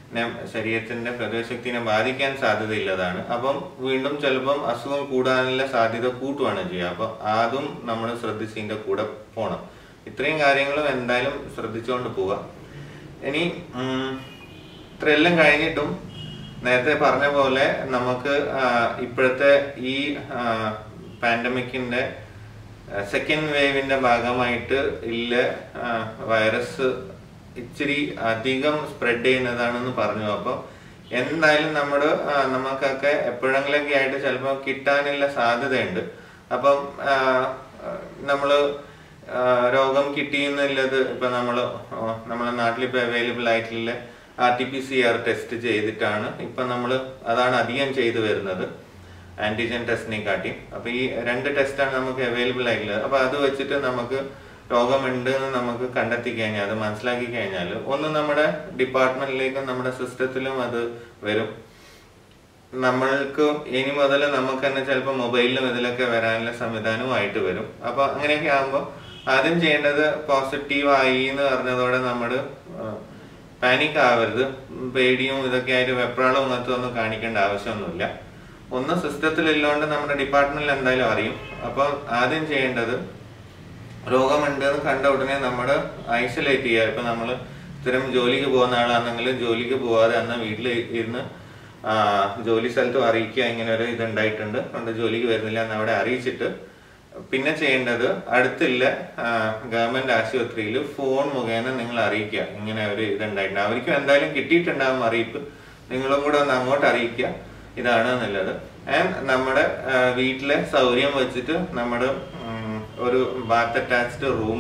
ശരീരത്തിന്റെ പ്രതിരോധശക്തിനെ ബാധിക്കാൻ സാധ്യതയില്ലതാണ് അപ്പം വീണ്ടും ചിലപ്പം അസുഖം കൂടാനുള്ള സാധ്യത കൂട്ടുകയാണ് ചെയ്യുക അപ്പം അതും നമ്മൾ ശ്രദ്ധിച്ചതിന്റെ കൂടെ പോകണം ഇത്രയും കാര്യങ്ങളും എന്തായാലും ശ്രദ്ധിച്ചുകൊണ്ട് പോവാം ഇനി ഉം, ഇത്രയെല്ലാം കഴിഞ്ഞിട്ടും നേരത്തെ പറഞ്ഞ പോലെ നമുക്ക് ആ, ഇപ്പോഴത്തെ ഈ പാൻഡമിക്കിന്റെ സെക്കൻഡ് വേവിന്റെ ഭാഗമായിട്ട് ഇല്ല ആ, വൈറസ് ഇച്ചിരി അധികം സ്പ്രെഡ് ചെയ്യുന്നതാണെന്ന് പറഞ്ഞു അപ്പൊ എന്തായാലും നമ്മുടെ ആ, നമുക്കൊക്കെ എപ്പോഴെങ്കിലൊക്കെ ആയിട്ട് ചിലപ്പോൾ കിട്ടാനുള്ള സാധ്യതയുണ്ട് അപ്പം ആ, ആ, നമ്മള് ആ, രോഗം കിട്ടിയെന്നുള്ളത് ഇപ്പൊ നമ്മള് ആ, നമ്മളെ നാട്ടിൽ ഇപ്പൊ അവൈലബിൾ ആയിട്ടുള്ള R T P C R test ചെയ്തിട്ടാണ് ഇപ്പൊ നമ്മൾ അതാണ് അധികം ചെയ്തു വരുന്നത് ആന്റിജൻ ടെസ്റ്റിനെ കാട്ടി അപ്പൊ ഈ രണ്ട് ടെസ്റ്റാണ് നമുക്ക് അവൈലബിൾ ആയിട്ടുള്ളത് അപ്പൊ അത് വെച്ചിട്ട് നമുക്ക് രോഗമുണ്ട് എന്ന് നമുക്ക് കണ്ടെത്തി കഴിഞ്ഞാൽ അത് മനസ്സിലാക്കി കഴിഞ്ഞാൽ ഒന്ന് നമ്മുടെ ഡിപ്പാർട്ട്മെന്റിലേക്കും നമ്മുടെ സിസ്റ്റത്തിലും അത് വരും നമ്മൾക്ക് ഇനി മുതൽ നമുക്ക് തന്നെ ചിലപ്പോൾ മൊബൈലിലും ഇതിലൊക്കെ വരാനുള്ള സംവിധാനവുമായിട്ട് വരും അപ്പൊ അങ്ങനെയൊക്കെ ആകുമ്പോൾ ആദ്യം ചെയ്യേണ്ടത് പോസിറ്റീവ് ആയി എന്ന് പറഞ്ഞതോടെ നമ്മൾ പാനിക് ആവരുത് പേടിയും ഇതൊക്കെ ആയിട്ട് വെപ്രാളവും അങ്ങനത്തെ ഒന്നും കാണിക്കേണ്ട ആവശ്യമൊന്നുമില്ല ഒന്ന് സിസ്റ്റത്തിൽ ഇല്ലോണ്ട് നമ്മുടെ ഡിപ്പാർട്ട്മെന്റിൽ എന്തായാലും അറിയും അപ്പൊ ആദ്യം ചെയ്യേണ്ടത് രോഗമുണ്ട് എന്ന് കണ്ട ഉടനെ നമ്മൾ ഐസൊലേറ്റ് ചെയ്യുക ഇപ്പൊ നമ്മൾ സ്ഥിരം ജോലിക്ക് പോകുന്ന ആളാണെങ്കിൽ ജോലിക്ക് പോവാതെ അന്ന് വീട്ടിൽ ഇരുന്ന് ആ, ജോലി സ്ഥലത്തും അറിയിക്കുക ഇങ്ങനെ ഒരു ഇത് ഉണ്ടായിട്ടുണ്ട് അതുകൊണ്ട് ജോലിക്ക് വരുന്നില്ല എന്ന് അവിടെ അറിയിച്ചിട്ട് പിന്നെ ചെയ്യേണ്ടത് അടുത്തുള്ള ഗവൺമെന്റ് ആശുപത്രിയിൽ ഫോൺ മുഖേന നിങ്ങൾ അറിയിക്കുക ഇങ്ങനെ ഒരു ഇത് ഉണ്ടായിട്ടുണ്ട് അവർക്കും എന്തായാലും കിട്ടിയിട്ടുണ്ടാവും അറിയിപ്പ് നിങ്ങളും കൂടെ ഒന്ന് അങ്ങോട്ട് അറിയിക്കുക ഇതാണ് എന്നുള്ളത് ആൻഡ് നമ്മുടെ ആ, വീട്ടിലെ സൗകര്യം വെച്ചിട്ട് നമ്മുടെ ഉം, ഒരു ബാത്ത് അറ്റാച്ച്ഡ് റൂം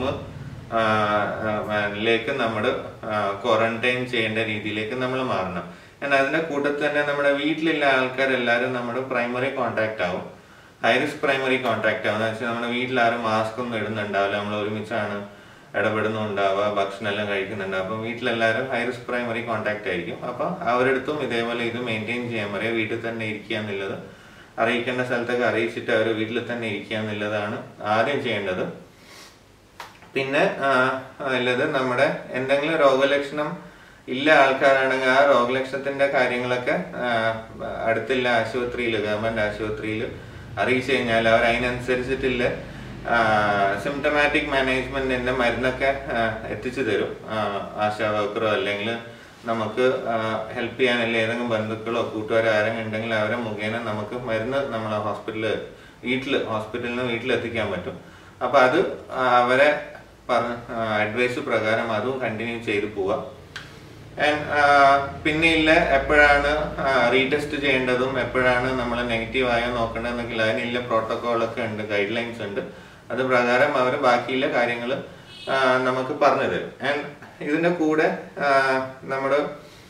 ലേക്ക് നമ്മൾ ക്വാറന്റൈൻ ചെയ്യേണ്ട രീതിയിലേക്ക് നമ്മൾ മാറണം എന്നാൽ അതിന്റെ കൂട്ടത്തിൽ തന്നെ നമ്മുടെ വീട്ടിലുള്ള ആൾക്കാരെല്ലാവരും നമ്മുടെ പ്രൈമറി കോൺടാക്ട് ആവും ഹൈ റിസ്ക് പ്രൈമറി കോൺടാക്ട് ആവും എന്ന് വെച്ചാൽ നമ്മുടെ വീട്ടിൽ ആരും മാസ്ക് ഒന്നും ഇടുന്നുണ്ടാവില്ല നമ്മൾ ഒരുമിച്ചാണ് ഇടപെടുന്നുണ്ടാവുക ഭക്ഷണം എല്ലാം കഴിക്കുന്നുണ്ടാവും അപ്പം വീട്ടിലെല്ലാവരും ഹൈ റിസ്ക് പ്രൈമറി കോൺടാക്ട് ആയിരിക്കും അപ്പൊ അവരടുത്തും ഇതേപോലെ ഇത് മെയിൻറ്റെയിൻ ചെയ്യാൻ പറയുക വീട്ടിൽ തന്നെ ഇരിക്കുക എന്നുള്ളത് അറിയിക്കേണ്ട സ്ഥലത്തൊക്കെ അറിയിച്ചിട്ട് അവർ വീട്ടിൽ തന്നെ ഇരിക്കുക എന്നുള്ളതാണ് ആദ്യം ചെയ്യേണ്ടത് പിന്നെ ആ, ഉള്ളത് നമ്മുടെ എന്തെങ്കിലും രോഗലക്ഷണം ഇല്ല ആൾക്കാരാണെങ്കിൽ ആ രോഗലക്ഷണത്തിന്റെ കാര്യങ്ങളൊക്കെ ആ, അടുത്തുള്ള ആശുപത്രിയിൽ ഗവൺമെന്റ് ആശുപത്രിയിൽ അറിയിച്ചു കഴിഞ്ഞാൽ അവർ അതിനനുസരിച്ചിട്ടുള്ള സിംറ്റമാറ്റിക് മാനേജ്മെന്റിന്റെ മരുന്നൊക്കെ ആ, എത്തിച്ചു തരും ആ, ആശാ വർക്കറോ അല്ലെങ്കിൽ നമുക്ക് ഹെൽപ്പ് ചെയ്യാനല്ലേ ഏതെങ്കിലും ബന്ധുക്കളോ കൂട്ടുകാരോ ആരെങ്കിലും ഉണ്ടെങ്കിൽ അവരെ മുഖേന നമുക്ക് മരുന്ന് നമ്മളെ ഹോസ്പിറ്റലിൽ വീട്ടിൽ ഹോസ്പിറ്റലിൽ നിന്ന് വീട്ടിലെത്തിക്കാൻ പറ്റും അപ്പൊ അത് ആ, അവരെ പറഞ്ഞ അഡ്വൈസ് പ്രകാരം അതും കണ്ടിന്യൂ ചെയ്തു പോവാം ആൻഡ് പിന്നെ ഇല്ല എപ്പോഴാണ് റീടെസ്റ്റ് ചെയ്യേണ്ടതും എപ്പോഴാണ് നമ്മൾ നെഗറ്റീവ് ആയോ നോക്കേണ്ടതെന്നൊക്കെ അതിനുള്ള പ്രോട്ടോകോളൊക്കെ ഉണ്ട് ഗൈഡ് ലൈൻസ് ഉണ്ട് അത് പ്രകാരം അവർ ബാക്കിയുള്ള കാര്യങ്ങൾ നമുക്ക് പറഞ്ഞു തരും ആൻഡ് ഇതിന്റെ കൂടെ നമ്മുടെ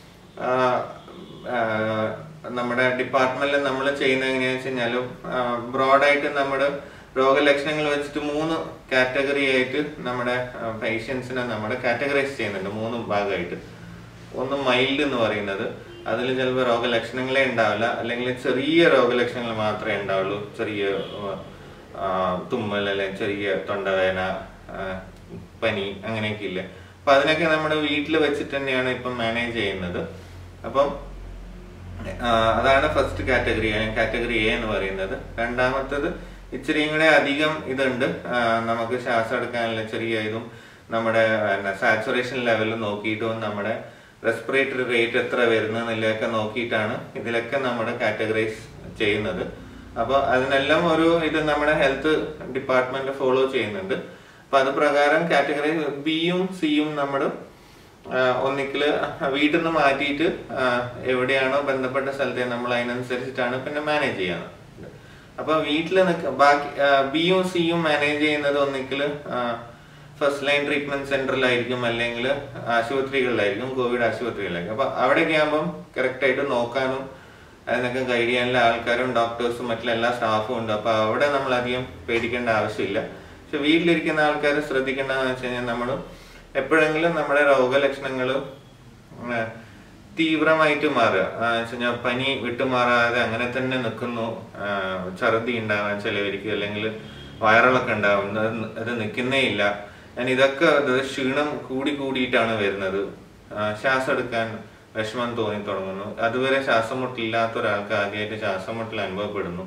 നമ്മുടെ ഡിപ്പാർട്ട്മെന്റിൽ നമ്മൾ ചെയ്യുന്നത് എങ്ങനെയാണെന്ന് വെച്ച് കഴിഞ്ഞാലും ബ്രോഡായിട്ട് നമ്മുടെ രോഗലക്ഷണങ്ങൾ വെച്ചിട്ട് മൂന്ന് കാറ്റഗറി ആയിട്ട് നമ്മുടെ പേഷ്യൻസിനെ നമ്മുടെ കാറ്റഗറൈസ് ചെയ്യുന്നുണ്ട് മൂന്ന് ഭാഗമായിട്ട് ഒന്ന് മൈൽഡ് എന്ന് പറയുന്നത് അതിൽ ചിലപ്പോൾ രോഗലക്ഷണങ്ങളേ ഉണ്ടാവില്ല അല്ലെങ്കിൽ ചെറിയ രോഗലക്ഷണങ്ങൾ മാത്രമേ ഉണ്ടാവുള്ളൂ ചെറിയ ആ, തുമ്മൽ അല്ലെങ്കിൽ ചെറിയ തൊണ്ടവേദന ആ, പനി അങ്ങനെയൊക്കെ ഇല്ലേ അപ്പൊ അതിനൊക്കെ നമ്മുടെ വീട്ടിൽ വെച്ചിട്ട് തന്നെയാണ് ഇപ്പം മാനേജ് ചെയ്യുന്നത് അപ്പം ആ, അതാണ് ഫസ്റ്റ് കാറ്റഗറി കാറ്റഗറി എ എന്ന് പറയുന്നത് രണ്ടാമത്തത് ഇച്ചിരിയും കൂടെ അധികം ഇതുണ്ട് ആ, നമുക്ക് ശ്വാസം എടുക്കാനുള്ള ചെറിയ ഇതും നമ്മുടെ സാച്ചുറേഷൻ ലെവൽ നോക്കിയിട്ടും നമ്മുടെ റെസ്പിറേറ്ററി റേറ്റ് എത്ര വരുന്നതെന്നൊക്കെ നോക്കിയിട്ടാണ് ഇതിലൊക്കെ നമ്മുടെ കാറ്റഗറൈസ് ചെയ്യുന്നത് അപ്പൊ അതിനെല്ലാം ഒരു ഇത് നമ്മുടെ ഹെൽത്ത് ഡിപ്പാർട്ട്മെന്റ് ഫോളോ ചെയ്യുന്നുണ്ട് അപ്പൊ അത് പ്രകാരം കാറ്റഗറി ബിയും സിയും നമ്മൾ ഒന്നിക്കല് വീട്ടിൽ നിന്ന് മാറ്റിയിട്ട് ആ, എവിടെയാണോ ബന്ധപ്പെട്ട സ്ഥലത്തെ നമ്മൾ അതിനനുസരിച്ചിട്ടാണ് പിന്നെ മാനേജ് ചെയ്യുന്നത് അപ്പൊ വീട്ടിൽ നിൽക്ക ബാക്കി ബിയും സിയും മാനേജ് ചെയ്യുന്നത് ഒന്നിക്കല് ഫസ്റ്റ് ലൈൻ ട്രീറ്റ്മെന്റ് സെന്ററിലായിരിക്കും അല്ലെങ്കിൽ ആശുപത്രികളിലായിരിക്കും കോവിഡ് ആശുപത്രികളിലായിരിക്കും അപ്പൊ അവിടെയൊക്കെ ആകുമ്പം കറക്റ്റ് ആയിട്ട് നോക്കാനും അതിനൊക്കെ ഗൈഡ് ചെയ്യാനുള്ള ആൾക്കാരും ഡോക്ടേഴ്സും മറ്റുള്ള എല്ലാ സ്റ്റാഫും ഉണ്ട് അപ്പൊ അവിടെ നമ്മൾ അധികം പേടിക്കേണ്ട ആവശ്യമില്ല പക്ഷെ വീട്ടിലിരിക്കുന്ന ആൾക്കാർ ശ്രദ്ധിക്കേണ്ടതെന്ന് വെച്ച് കഴിഞ്ഞാൽ നമ്മൾ എപ്പോഴെങ്കിലും നമ്മുടെ രോഗലക്ഷണങ്ങൾ തീവ്രമായിട്ട് മാറുക ആ, വെച്ച് കഴിഞ്ഞാൽ പനി വിട്ടുമാറാതെ അങ്ങനെ തന്നെ നിൽക്കുന്നു ആ, ഛർദി ഉണ്ടാവാൻ ചിലവർക്ക് അല്ലെങ്കിൽ വയറിളക്കം ഉണ്ടാവും അത് ന- അത് നിൽക്കുന്നേ ഇല്ല ഞാൻ ഇതൊക്കെ അത് ക്ഷീണം കൂടി കൂടിയിട്ടാണ് വരുന്നത് ആ, ശ്വാസം എടുക്കാൻ വിഷമം തോന്നി തുടങ്ങുന്നു അതുവരെ ശ്വാസം മുട്ടില്ലാത്ത ഒരാൾക്ക് ആദ്യമായിട്ട് ശ്വാസം മുട്ടൽ അനുഭവപ്പെടുന്നു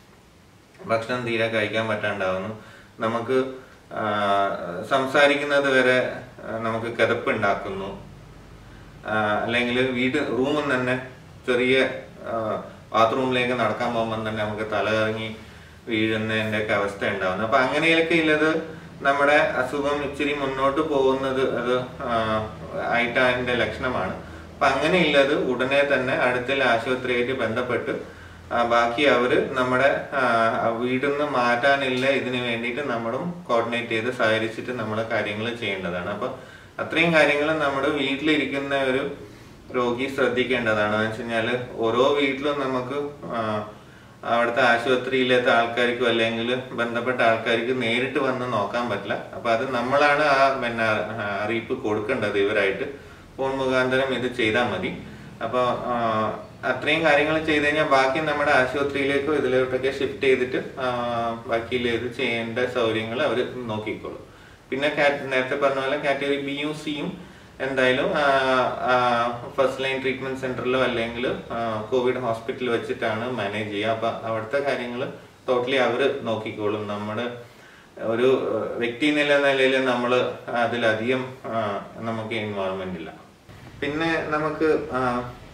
ഭക്ഷണം തീരെ കഴിക്കാൻ പറ്റാണ്ടാവുന്നു നമുക്ക് ആ, സംസാരിക്കുന്നത് വരെ ആ, നമുക്ക് കിതപ്പുണ്ടാക്കുന്നു അല്ലെങ്കിൽ വീട് റൂമിൽ തന്നെ ചെറിയ ബാത്റൂമിലേക്ക് നടക്കാൻ പോകുമ്പോൾ തന്നെ നമുക്ക് തലകറങ്ങി വീഴുന്നതിന്റെ ഒക്കെ അവസ്ഥ ഉണ്ടാവുന്നു അപ്പൊ അങ്ങനെയൊക്കെ ഉള്ളത് നമ്മുടെ അസുഖം ഇച്ചിരി മുന്നോട്ട് പോകുന്നത് അത് ആ, ആയിട്ട് അതിന്റെ ലക്ഷണമാണ് അപ്പൊ അങ്ങനെയുള്ളത് ഉടനെ തന്നെ അടുത്തുള്ള ആശുപത്രിയായിട്ട് ബന്ധപ്പെട്ട് ആ, ബാക്കി അവര് നമ്മുടെ ആ, വീട്ടിൽ നിന്ന് മാറ്റാനില്ല ഇതിന് വേണ്ടിയിട്ട് നമ്മളും കോർഡിനേറ്റ് ചെയ്ത് സഹകരിച്ചിട്ട് നമ്മൾ കാര്യങ്ങൾ ചെയ്യേണ്ടതാണ് അപ്പൊ അത്രയും കാര്യങ്ങൾ നമ്മുടെ വീട്ടിലിരിക്കുന്ന ഒരു രോഗി ശ്രദ്ധിക്കേണ്ടതാണ് എന്ന് വെച്ച് കഴിഞ്ഞാല് ഓരോ വീട്ടിലും നമുക്ക് ആ, അവിടുത്തെ ആശുപത്രിയിലത്തെ ആൾക്കാർക്കും അല്ലെങ്കിൽ ബന്ധപ്പെട്ട ആൾക്കാർക്ക് നേരിട്ട് വന്ന് നോക്കാൻ പറ്റില്ല അപ്പൊ അത് നമ്മളാണ് ആ പിന്നെ ആ, അറിയിപ്പ് കൊടുക്കേണ്ടത് ഇവരായിട്ട് ഫോൺ മുഖാന്തരം ഇത് ചെയ്താൽ മതി അപ്പൊ ആ, അത്രയും കാര്യങ്ങൾ ചെയ്ത് കഴിഞ്ഞാൽ ബാക്കി നമ്മുടെ ആശുപത്രിയിലേക്കോ ഇതിലോട്ടൊക്കെ ഷിഫ്റ്റ് ചെയ്തിട്ട് ആ, ബാക്കിയിൽ ഇത് ചെയ്യേണ്ട സൗകര്യങ്ങൾ അവർ നോക്കിക്കോളും പിന്നെ കാറ്റ് നേരത്തെ പറഞ്ഞ പോലെ കാറ്റഗറി ബി യു സിയും എന്തായാലും ഫസ്റ്റ് ലൈൻ ട്രീറ്റ്മെന്റ് സെന്ററിലോ അല്ലെങ്കിൽ കോവിഡ് ഹോസ്പിറ്റലിൽ വെച്ചിട്ടാണ് മാനേജ് ചെയ്യുക അപ്പൊ അവിടുത്തെ കാര്യങ്ങൾ ടോട്ടലി അവർ നോക്കിക്കോളും നമ്മുടെ ഒരു ആ, വ്യക്തി നില നിലയിൽ നമ്മൾ അതിലധികം ആ, നമുക്ക് ഇൻവോൾവ്മെന്റ് ഇല്ല പിന്നെ നമുക്ക് ആ,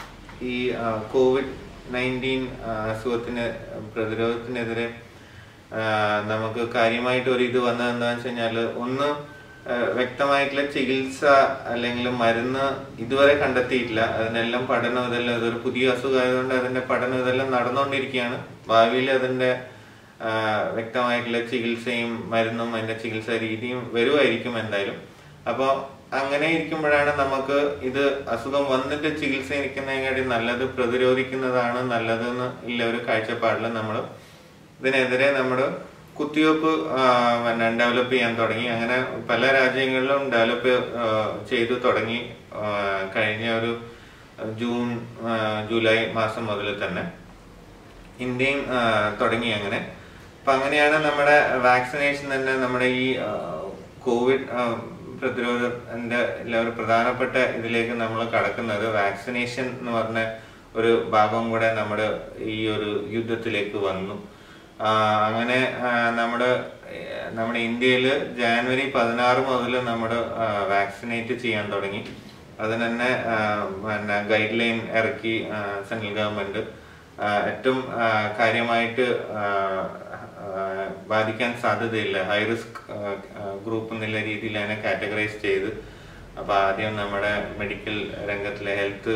ഈ കോവിഡ് നയൻറ്റീൻ അസുഖത്തിന് പ്രതിരോധത്തിനെതിരെ ആ, നമുക്ക് കാര്യമായിട്ട് ഒരു ഇത് വന്നത് എന്താണെന്ന് വെച്ച് കഴിഞ്ഞാൽ ഒന്ന് ആ, വ്യക്തമായിട്ടുള്ള ചികിത്സ അല്ലെങ്കിൽ മരുന്ന് ഇതുവരെ കണ്ടെത്തിയിട്ടില്ല അതിനെല്ലാം പഠനം ഇതെല്ലാം ഇതൊരു പുതിയ അസുഖമായതുകൊണ്ട് അതിന്റെ പഠനം ഇതെല്ലാം നടന്നുകൊണ്ടിരിക്കുകയാണ് ഭാവിയിൽ അതിന്റെ ആ, വ്യക്തമായിട്ടുള്ള ചികിത്സയും മരുന്നും അതിന്റെ ചികിത്സാ രീതിയും വരുമായിരിക്കും എന്തായാലും അപ്പോൾ അങ്ങനെ ഇരിക്കുമ്പോഴാണ് നമുക്ക് ഇത് അസുഖം വന്നിട്ട് ചികിത്സ ഇരിക്കുന്നതിനെക്കാട്ടി നല്ലത് പ്രതിരോധിക്കുന്നതാണ് നല്ലതെന്ന് ഉള്ള ഒരു കാഴ്ചപ്പാടിൽ നമ്മൾ ഇതിനെതിരെ നമ്മൾ കുത്തിവയ്പ്പ് ആ, പിന്നെ ഡെവലപ്പ് ചെയ്യാൻ തുടങ്ങി അങ്ങനെ പല രാജ്യങ്ങളിലും ഡെവലപ്പ് ചെയ്തു തുടങ്ങി ആ, കഴിഞ്ഞ ഒരു ജൂൺ ആ, ജൂലൈ മാസം മുതൽ തന്നെ ഇന്ത്യയും ആ, തുടങ്ങി അങ്ങനെ അപ്പൊ അങ്ങനെയാണ് നമ്മുടെ വാക്സിനേഷൻ തന്നെ നമ്മുടെ ഈ ആ, കോവിഡ് ആ, പ്രതിരോധത്തിന്റെ എല്ലാ ഒരു പ്രധാനപ്പെട്ട ഇതിലേക്ക് നമ്മൾ കടക്കുന്നത് വാക്സിനേഷൻ എന്ന് പറഞ്ഞ ഒരു ഭാഗം കൂടെ നമ്മുടെ ഈ ഒരു യുദ്ധത്തിലേക്ക് വന്നു ആ, അങ്ങനെ ആ, നമ്മുടെ ഏഹ്, നമ്മുടെ ഇന്ത്യയിൽ ജാനുവരി പതിനാറ് മുതൽ നമ്മുടെ വാക്സിനേറ്റ് ചെയ്യാൻ തുടങ്ങി അതിന് തന്നെ ആ, പിന്നെ ഗൈഡ് ലൈൻ ഇറക്കി ആ, സെൻട്രൽ ഗവൺമെന്റ് ആ, ഏറ്റവും ആ, കാര്യമായിട്ട് ആ, ആ, ബാധിക്കാൻ സാധ്യതയില്ല ഹൈ റിസ്ക് ഗ്രൂപ്പ് എന്നുള്ള രീതിയിൽ അതിനെ കാറ്റഗറൈസ് ചെയ്ത് അപ്പൊ ആദ്യം നമ്മുടെ മെഡിക്കൽ രംഗത്തിലെ ഹെൽത്ത്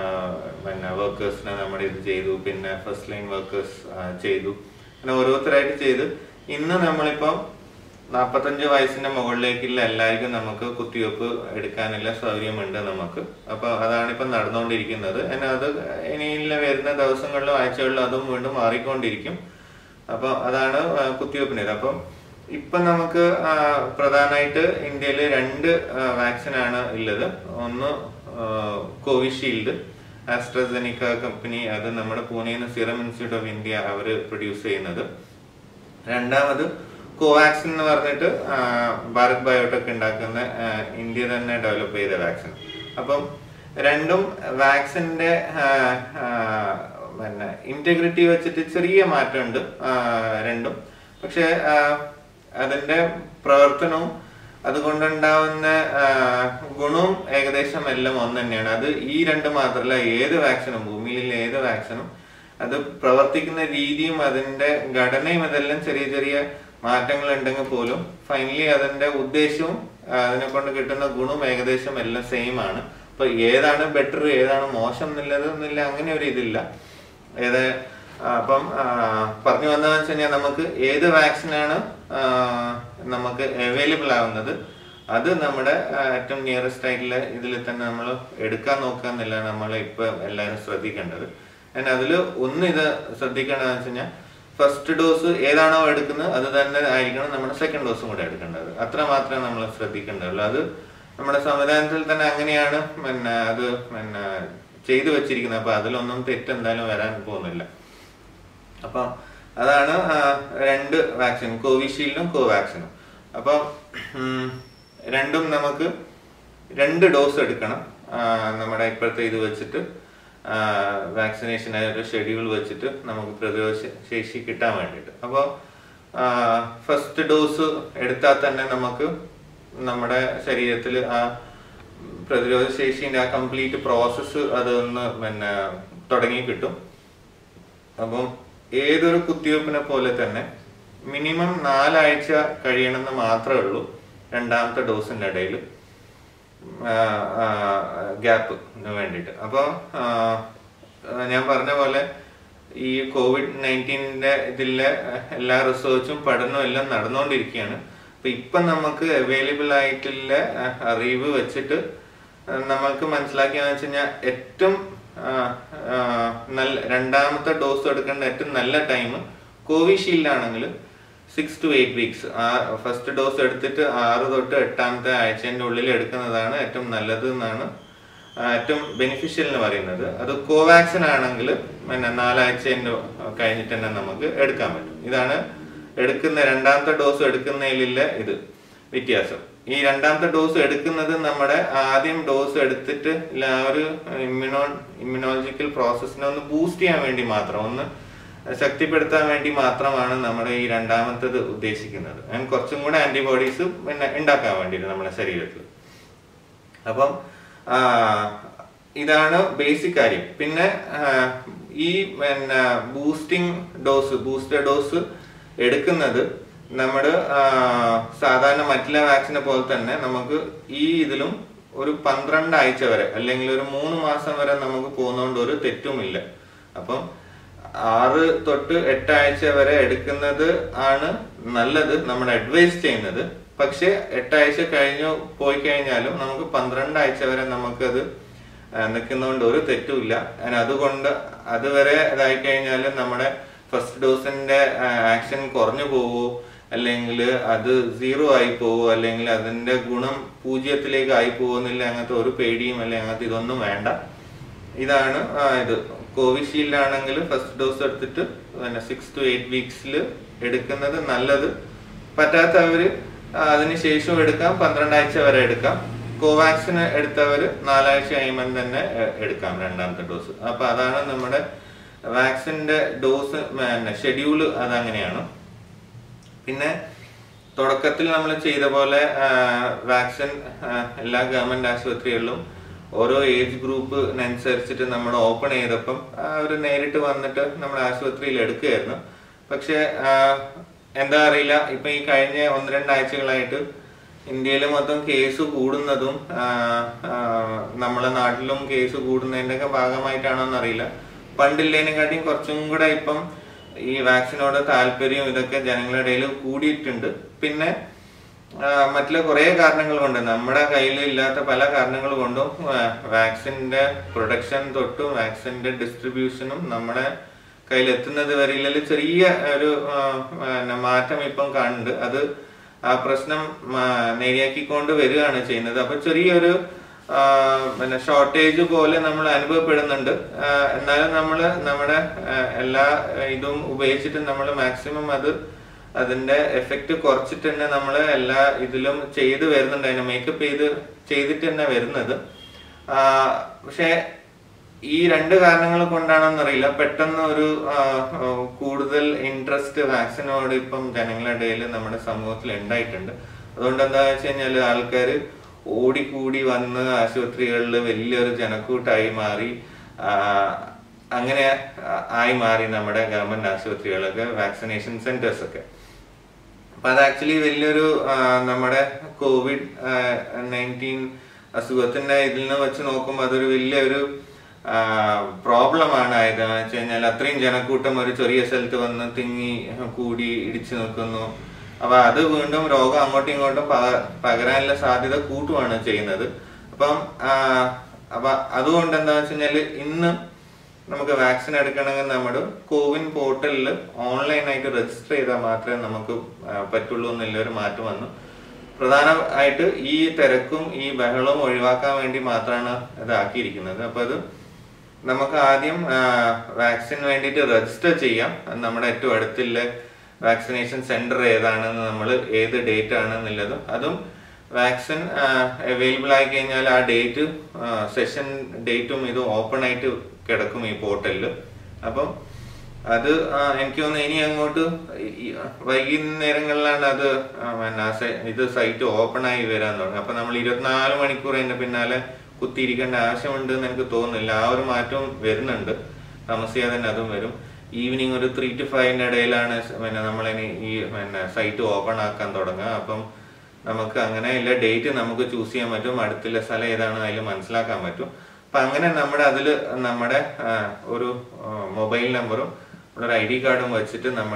പിന്നെ വർക്കേഴ്സിനെ നമ്മൾ ഇത് ചെയ്തു പിന്നെ ഫസ്റ്റ് ലൈൻ വർക്കേഴ്സ് ചെയ്തു അങ്ങനെ ഓരോരുത്തരായിട്ട് ചെയ്ത് ഇന്ന് നമ്മളിപ്പം നാൽപ്പത്തഞ്ച് വയസ്സിന്റെ മുകളിലേക്കുള്ള എല്ലാവർക്കും നമുക്ക് കുത്തിവെപ്പ് എടുക്കാനുള്ള സൗകര്യമുണ്ട് നമുക്ക് അപ്പൊ അതാണ് ഇപ്പം നടന്നുകൊണ്ടിരിക്കുന്നത് എന്നാൽ അത് ഇനിയുള്ള വരുന്ന ദിവസങ്ങളിലും ആഴ്ചകളിലും അതും വീണ്ടും മാറിക്കൊണ്ടിരിക്കും അപ്പൊ അതാണ് ആ, കുത്തിവെപ്പിന് അപ്പം ഇപ്പൊ നമുക്ക് ആ, പ്രധാനമായിട്ട് ഇന്ത്യയിൽ രണ്ട് വാക്സിൻ ആണ് ഉള്ളത് ഒന്ന് ആ, കോവിഷീൽഡ് ആസ്ട്രസെനിക്ക കമ്പനി അത് നമ്മുടെ പൂനെന്ന് സിറം ഇൻസ്റ്റിറ്റ്യൂട്ട് ഓഫ് ഇന്ത്യ അവർ പ്രൊഡ്യൂസ് ചെയ്യുന്നത് രണ്ടാമത് കോവാക്സിൻ എന്ന് പറഞ്ഞിട്ട് ആ, ഭാരത് ബയോടെക് ഉണ്ടാക്കുന്ന ആ, ഇന്ത്യ തന്നെ ഡെവലപ്പ് ചെയ്ത വാക്സിൻ അപ്പം രണ്ടും വാക്സിന്റെ ആ, ആ, പിന്നെ ഇന്റഗ്രിറ്റി വെച്ചിട്ട് ചെറിയ മാറ്റമുണ്ട് ആ, രണ്ടും പക്ഷെ ആ, അതിന്റെ പ്രവർത്തനവും അതുകൊണ്ടുണ്ടാവുന്ന ആ, ഗുണവും ഏകദേശം എല്ലാം ഒന്ന് തന്നെയാണ് അത് ഈ രണ്ട് മാത്രമല്ല ഏത് വാക്സിനും ഭൂമിയിലുള്ള ഏത് വാക്സിനും അത് പ്രവർത്തിക്കുന്ന രീതിയും അതിന്റെ ഘടനയും ഇതെല്ലാം ചെറിയ ചെറിയ മാറ്റങ്ങൾ ഉണ്ടെങ്കിൽ പോലും ഫൈനലി അതിന്റെ ഉദ്ദേശവും ആ, അതിനെ കൊണ്ട് കിട്ടുന്ന ഗുണവും ഏകദേശം എല്ലാം സെയിം ആണ് അപ്പൊ ഏതാണ് ബെറ്റർ ഏതാണ് മോശം എന്നുള്ളത് എന്നില്ല അങ്ങനെ ഒരു ഇതില്ല ഏത് ആ, അപ്പം ആ, പറഞ്ഞു വന്നതെന്ന് വെച്ച് കഴിഞ്ഞാൽ നമുക്ക് ഏത് വാക്സിനാണ് നമുക്ക് അവൈലബിൾ ആവുന്നത് അത് നമ്മുടെ ആ, ഏറ്റവും നിയറസ്റ്റ് ആയിട്ടുള്ള ഇതിൽ തന്നെ നമ്മൾ എടുക്കാൻ നോക്കുക എന്നുള്ളതാണ് നമ്മൾ ഇപ്പൊ എല്ലാവരും ശ്രദ്ധിക്കേണ്ടത് ഞാൻ അതിൽ ഒന്ന് ഇത് ശ്രദ്ധിക്കേണ്ടതെന്ന് വെച്ച് കഴിഞ്ഞാൽ ഫസ്റ്റ് ഡോസ് ഏതാണോ എടുക്കുന്നത് അത് തന്നെ ആയിരിക്കണം നമ്മുടെ സെക്കൻഡ് ഡോസും കൂടെ എടുക്കേണ്ടത് അത്ര മാത്രമേ നമ്മൾ ശ്രദ്ധിക്കേണ്ടതുള്ളൂ അത് നമ്മുടെ സംവിധാനത്തിൽ തന്നെ അങ്ങനെയാണ് പിന്നെ അത് പിന്നെ ചെയ്തു വെച്ചിരിക്കുന്നത് അപ്പൊ അതിലൊന്നും തെറ്റെന്തായാലും വരാൻ പോകുന്നില്ല അപ്പൊ അതാണ് ആ, രണ്ട് വാക്സിൻ കോവിഷീൽഡും കോവാക്സിനും അപ്പൊ ഉം, രണ്ടും നമുക്ക് രണ്ട് ഡോസ് എടുക്കണം ആ, നമ്മുടെ ഇപ്പോഴത്തെ ഇത് വെച്ചിട്ട് വാക്സിനേഷൻ ഒരു ഷെഡ്യൂൾ വെച്ചിട്ട് നമുക്ക് പ്രതിരോധ ശേ- ശേഷി കിട്ടാൻ വേണ്ടിയിട്ട് അപ്പോൾ ഫസ്റ്റ് ഡോസ് എടുത്താൽ തന്നെ നമുക്ക് നമ്മുടെ ശരീരത്തിൽ ആ പ്രതിരോധ ശേഷിന്റെ ആ കംപ്ലീറ്റ് പ്രോസസ്സ് അതൊന്ന് പിന്നെ തുടങ്ങി കിട്ടും അപ്പം ഏതൊരു കുത്തിവയ്പ്പിനെ പോലെ തന്നെ മിനിമം നാലാഴ്ച കഴിയണമെന്ന് മാത്രമേ ഉള്ളൂ രണ്ടാമത്തെ ഡോസിന്റെ ഇടയിൽ ഗ്യാപ്പ് വേണ്ടിയിട്ട് അപ്പോൾ ഞാൻ പറഞ്ഞ പോലെ ഈ കോവിഡ് നയൻറ്റീനിന്റെ ഇതിലെ എല്ലാ റിസർച്ചും പഠനവും എല്ലാം നടന്നുകൊണ്ടിരിക്കുകയാണ് അപ്പൊ ഇപ്പൊ നമുക്ക് അവൈലബിൾ ആയിട്ടുള്ള ആ, അറിവ് വെച്ചിട്ട് ആ, നമ്മൾക്ക് മനസ്സിലാക്കിയെന്ന് വെച്ച് കഴിഞ്ഞാൽ ഏറ്റവും ആ, ആ, നല്ല രണ്ടാമത്തെ ഡോസ് എടുക്കേണ്ട ഏറ്റവും നല്ല ടൈം കോവിഷീൽഡ് ആണെങ്കിൽ സിക്സ് ടു എയ്റ്റ് വീക്സ് ആ ഫസ്റ്റ് ഡോസ് എടുത്തിട്ട് ആറ് തൊട്ട് എട്ടാമത്തെ ആഴ്ചന്റെ ഉള്ളിൽ എടുക്കുന്നതാണ് ഏറ്റവും നല്ലത് എന്നാണ് ആ, ഏറ്റവും ബെനിഫിഷ്യൽ എന്ന് പറയുന്നത് അത് കോവാക്സിൻ ആണെങ്കിൽ പിന്നെ നാലാഴ്ച കഴിഞ്ഞിട്ട് തന്നെ നമുക്ക് എടുക്കാൻ പറ്റും ഇതാണ് എടുക്കുന്ന രണ്ടാമത്തെ ഡോസ് എടുക്കുന്നതിലുള്ള ഇത് വ്യത്യാസം ഈ രണ്ടാമത്തെ ഡോസ് എടുക്കുന്നത് നമ്മുടെ ആദ്യം ഡോസ് എടുത്തിട്ട് ഇല്ല ആ ഒരു ഇമ്മ്യൂണോ ഇമ്മ്യൂണോളജിക്കൽ പ്രോസസ്സിനെ ഒന്ന് ബൂസ്റ്റ് ചെയ്യാൻ വേണ്ടി മാത്രം ഒന്ന് ശക്തിപ്പെടുത്താൻ വേണ്ടി മാത്രമാണ് നമ്മുടെ ഈ രണ്ടാമത്തത് ഉദ്ദേശിക്കുന്നത് And കുറച്ചും കൂടെ ആന്റിബോഡീസ് പിന്നെ ഉണ്ടാക്കാൻ വേണ്ടിയിട്ട് നമ്മുടെ ശരീരത്തിൽ അപ്പം ആ, ഇതാണ് ബേസിക് കാര്യം പിന്നെ ആ, ഈ പിന്നെ ബൂസ്റ്റിംഗ് ഡോസ് ബൂസ്റ്റർ ഡോസ് എടുക്കുന്നത് നമ്മൾ സാധാരണ മറ്റുള്ള വാക്സിനെ പോലെ തന്നെ നമുക്ക് ഈ ഇതിലും ഒരു പന്ത്രണ്ട് ആഴ്ച വരെ അല്ലെങ്കിൽ ഒരു മൂന്ന് മാസം വരെ നമുക്ക് പോകുന്നതുകൊണ്ട് ഒരു തെറ്റുമില്ല അപ്പം ആറ് തൊട്ട് എട്ടാഴ്ച വരെ എടുക്കുന്നത് ആണ് നല്ലത് നമ്മൾ അഡ്വൈസ് ചെയ്യുന്നത് പക്ഷെ എട്ടാഴ്ച കഴിഞ്ഞു പോയി കഴിഞ്ഞാലും നമുക്ക് പന്ത്രണ്ട് ആഴ്ച വരെ നമുക്കത് ആ, നിൽക്കുന്നതുകൊണ്ട് ഒരു തെറ്റുമില്ല And അതുകൊണ്ട് അതുവരെ ഇതായി കഴിഞ്ഞാൽ നമ്മുടെ ഫസ്റ്റ് ഡോസിന്റെ ആക്ഷൻ കുറഞ്ഞു പോവോ അല്ലെങ്കിൽ അത് സീറോ ആയി പോവോ അല്ലെങ്കിൽ അതിന്റെ ഗുണം പൂജ്യത്തിലേക്ക് ആയി പോകുന്നില്ല അങ്ങനത്തെ ഒരു പേടിയും അല്ലെങ്കിൽ അങ്ങനത്തെ ഇതൊന്നും വേണ്ട ഇതാണ് ആ, ഇത് കോവിഷീൽഡ് ആണെങ്കിൽ ഫസ്റ്റ് ഡോസ് എടുത്തിട്ട് പിന്നെ സിക്സ് ടു എയ്റ്റ് വീക്സിൽ എടുക്കുന്നത് നല്ലത് പറ്റാത്തവര് ആ, അതിന് ശേഷം എടുക്കാം പന്ത്രണ്ടാഴ്ച വരെ എടുക്കാം കോവാക്സിൻ എടുത്തവര് നാലാഴ്ച കഴിയുമ്പോൾ തന്നെ എ, എടുക്കാം രണ്ടാമത്തെ ഡോസ് അപ്പൊ അതാണ് നമ്മുടെ വാക്സിന്റെ ഡോസ് ഷെഡ്യൂള് അതങ്ങനെയാണ് പിന്നെ തുടക്കത്തിൽ നമ്മൾ ചെയ്ത പോലെ വാക്സിൻ എല്ലാ ഗവൺമെന്റ് ആശുപത്രികളിലും ഓരോ ഏജ് ഗ്രൂപ്പിനനുസരിച്ചിട്ട് നമ്മൾ ഓപ്പൺ ചെയ്തപ്പം അവർ നേരിട്ട് വന്നിട്ട് നമ്മുടെ ആശുപത്രിയിൽ എടുക്കുകയായിരുന്നു പക്ഷെ ആ, എന്താ അറിയില്ല ഇപ്പൊ ഈ കഴിഞ്ഞ ഒന്ന് രണ്ടാഴ്ചകളായിട്ട് ഇന്ത്യയിൽ മൊത്തം കേസ് കൂടുന്നതും ആ, ആ, നമ്മളെ നാട്ടിലും കേസ് കൂടുന്നതിന്റെ ഒക്കെ ഭാഗമായിട്ടാണോന്ന് അറിയില്ല പണ്ടില്ലേനെക്കാട്ടിയും കുറച്ചും കൂടെ ഇപ്പം ഈ വാക്സിനോട് താല്പര്യം ഇതൊക്കെ ജനങ്ങളുടെ ഇടയിൽ കൂടിയിട്ടുണ്ട് പിന്നെ ആ, മറ്റുള്ള കുറെ കാരണങ്ങൾ കൊണ്ട് നമ്മുടെ കയ്യിൽ ഇല്ലാത്ത പല കാരണങ്ങൾ കൊണ്ടും ആ, വാക്സിന്റെ പ്രൊഡക്ഷൻ തൊട്ടും വാക്സിന്റെ ഡിസ്ട്രിബ്യൂഷനും നമ്മുടെ കയ്യിൽ എത്തുന്നത് വരെയുള്ള ചെറിയ ഒരു ആ, പിന്നെ മാറ്റം ഇപ്പം കാണുന്നുണ്ട് അത് ആ പ്രശ്നം ആ, നേരെയാക്കിക്കൊണ്ട് വരികയാണ് ചെയ്യുന്നത് അപ്പൊ ചെറിയൊരു ആ, പിന്നെ ഷോർട്ടേജ് പോലെ നമ്മൾ അനുഭവപ്പെടുന്നുണ്ട് ആ, എന്നാലും നമ്മൾ നമ്മുടെ ആ, എല്ലാ ഇതും ഉപയോഗിച്ചിട്ട് നമ്മൾ മാക്സിമം അത് അതിന്റെ എഫക്റ്റ് കുറച്ചിട്ട് തന്നെ നമ്മൾ എല്ലാ ഇതിലും ചെയ്ത് വരുന്നുണ്ട് അതിനെ മേക്കപ്പ് ചെയ്ത് ചെയ്തിട്ട് തന്നെ വരുന്നത് ആ, പക്ഷെ ഈ രണ്ട് കാരണങ്ങൾ കൊണ്ടാണെന്നറിയില്ല പെട്ടെന്ന് ഒരു ആ, ആ, കൂടുതൽ ഇൻട്രസ്റ്റ് വാക്സിനോട് ഇപ്പം ജനങ്ങളുടെ ഇടയിൽ നമ്മുടെ സമൂഹത്തിൽ ഉണ്ടായിട്ടുണ്ട് അതുകൊണ്ട് എന്താ വെച്ച് കഴിഞ്ഞാൽ ആൾക്കാർ ഓടിക്കൂടി വന്ന് ആശുപത്രികളിൽ വലിയൊരു ജനക്കൂട്ടായി മാറി ആ, അങ്ങനെ ആ- ആയി മാറി നമ്മുടെ ഗവൺമെന്റ് ആശുപത്രികളൊക്കെ വാക്സിനേഷൻ സെന്റേഴ്സ് ഒക്കെ അപ്പൊ അത് ആക്ച്വലി വലിയൊരു ആ, നമ്മുടെ കോവിഡ് നയൻറ്റീൻ അസുഖത്തിന്റെ ഇതിൽ നിന്ന് വെച്ച് നോക്കുമ്പോൾ അതൊരു വലിയൊരു പ്രോബ്ലം ആണ് ആയത് എന്ന് വെച്ച് കഴിഞ്ഞാൽ അത്രയും ജനക്കൂട്ടം ഒരു ചെറിയ സ്ഥലത്ത് വന്ന് തിങ്ങി കൂടി ഇടിച്ചു നിൽക്കുന്നു അപ്പൊ അത് വീണ്ടും രോഗം അങ്ങോട്ടും ഇങ്ങോട്ടും പക- പകരാനുള്ള സാധ്യത കൂട്ടുകയാണ് ചെയ്യുന്നത് അപ്പം ആ, അപ്പൊ അതുകൊണ്ട് എന്താ വെച്ച് കഴിഞ്ഞാല് ഇന്ന് നമുക്ക് വാക്സിൻ എടുക്കണമെങ്കിൽ നമ്മുടെ കോവിൻ പോർട്ടലിൽ ഓൺലൈനായിട്ട് രജിസ്റ്റർ ചെയ്താൽ മാത്രമേ നമുക്ക് ആ, പറ്റുള്ളൂ എന്നുള്ള ഒരു മാറ്റം വന്നു പ്രധാനമായിട്ട് ഈ തിരക്കും ഈ ബഹളവും ഒഴിവാക്കാൻ വേണ്ടി മാത്രമാണ് ഇതാക്കിയിരിക്കുന്നത് അപ്പൊ അത് നമുക്ക് ആദ്യം വാക്സിൻ വേണ്ടിയിട്ട് രജിസ്റ്റർ ചെയ്യാം അത് നമ്മുടെ ഏറ്റവും അടുത്തുള്ള വാക്സിനേഷൻ സെന്റർ ഏതാണെന്ന് നമ്മൾ ഏത് ഡേറ്റ് ആണെന്നുള്ളതും അതും വാക്സിൻ അവൈലബിൾ ആയി കഴിഞ്ഞാൽ ആ ഡേറ്റ് സെഷൻ ഡേറ്റും ഇത് ഓപ്പൺ ആയിട്ട് കിടക്കും ഈ പോർട്ടലിൽ അപ്പം അത് ആ, എനിക്ക് തോന്നുന്നു ഇനി അങ്ങോട്ട് ഈ- ഈ വൈകുന്നേരങ്ങളിലാണ് അത് ആ, പിന്നെ സെ- ഇത് സൈറ്റ് ഓപ്പൺ ആയി വരാൻ തുടങ്ങി അപ്പൊ നമ്മൾ ഇരുപത്തിനാല് മണിക്കൂർ അതിന്റെ പിന്നാലെ കുത്തിയിരിക്കേണ്ട ആവശ്യമുണ്ട് എന്ന് എനിക്ക് തോന്നുന്നില്ല ആ ഒരു മാറ്റവും വരുന്നുണ്ട് താമസിയാതെ തന്നെ അതും വരും ഈവനിങ് ഒരു ത്രീ ടു ഫൈവിന്റെ ഇടയിലാണ് സ് പിന്നെ നമ്മളിനി ഈ പിന്നെ സൈറ്റ് ഓപ്പൺ ആക്കാൻ തുടങ്ങുക അപ്പം നമുക്ക് അങ്ങനെ ഇല്ല ഡേറ്റ് നമുക്ക് ചൂസ് ചെയ്യാൻ പറ്റും അടുത്തുള്ള സ്ഥലം ഏതാണ് അതിൽ മനസ്സിലാക്കാൻ പറ്റും അപ്പൊ അങ്ങനെ നമ്മുടെ അതിൽ നമ്മുടെ ആ, ഒരു മൊബൈൽ നമ്പറും ഒരു ഐ ഡി കാർഡും വെച്ചിട്ട് നമ്മൾ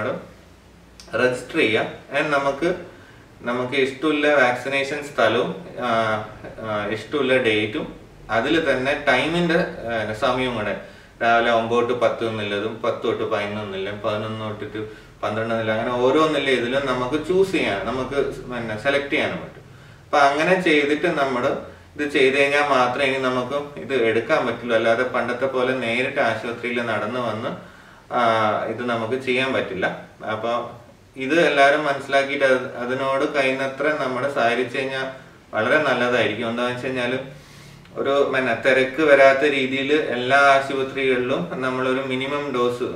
രജിസ്റ്റർ ചെയ്യാം ആൻഡ് നമുക്ക് നമുക്ക് ഇഷ്ടമുള്ള വാക്സിനേഷൻ സ്ഥലവും ആ, ആ, ഇഷ്ടമുള്ള ഡേറ്റും അതിൽ തന്നെ ടൈമിന്റെ ആ, സമയവും കൂടെ രാവിലെ ഒമ്പത് തൊട്ട് പത്ത് എന്നുള്ളതും പത്ത് തൊട്ട് പതിനൊന്ന് എന്നില്ല പതിനൊന്ന് തൊട്ടിട്ട് പന്ത്രണ്ട് എന്നില്ല അങ്ങനെ ഓരോന്നില്ല ഇതിലും നമുക്ക് ചൂസ് ചെയ്യാൻ നമുക്ക് പിന്നെ സെലക്ട് ചെയ്യാനും പറ്റും അപ്പൊ അങ്ങനെ ചെയ്തിട്ട് നമ്മൾ ഇത് ചെയ്ത് കഴിഞ്ഞാൽ മാത്രമേ ഇനി നമുക്ക് ഇത് എടുക്കാൻ പറ്റുള്ളൂ അല്ലാതെ പണ്ടത്തെ പോലെ നേരിട്ട് ആശുപത്രിയിൽ നടന്നു വന്ന് ആ, ഇത് നമുക്ക് ചെയ്യാൻ പറ്റില്ല അപ്പൊ ഇത് എല്ലാവരും മനസ്സിലാക്കിയിട്ട് അത് അതിനോട് കഴിയുന്നത്ര നമ്മൾ സഹകരിച്ചു കഴിഞ്ഞാൽ വളരെ നല്ലതായിരിക്കും എന്താണെന്ന് വെച്ച് കഴിഞ്ഞാല് ഒരു പിന്നെ തിരക്ക് വരാത്ത രീതിയിൽ എല്ലാ ആശുപത്രികളിലും നമ്മളൊരു മിനിമം ഡോസ്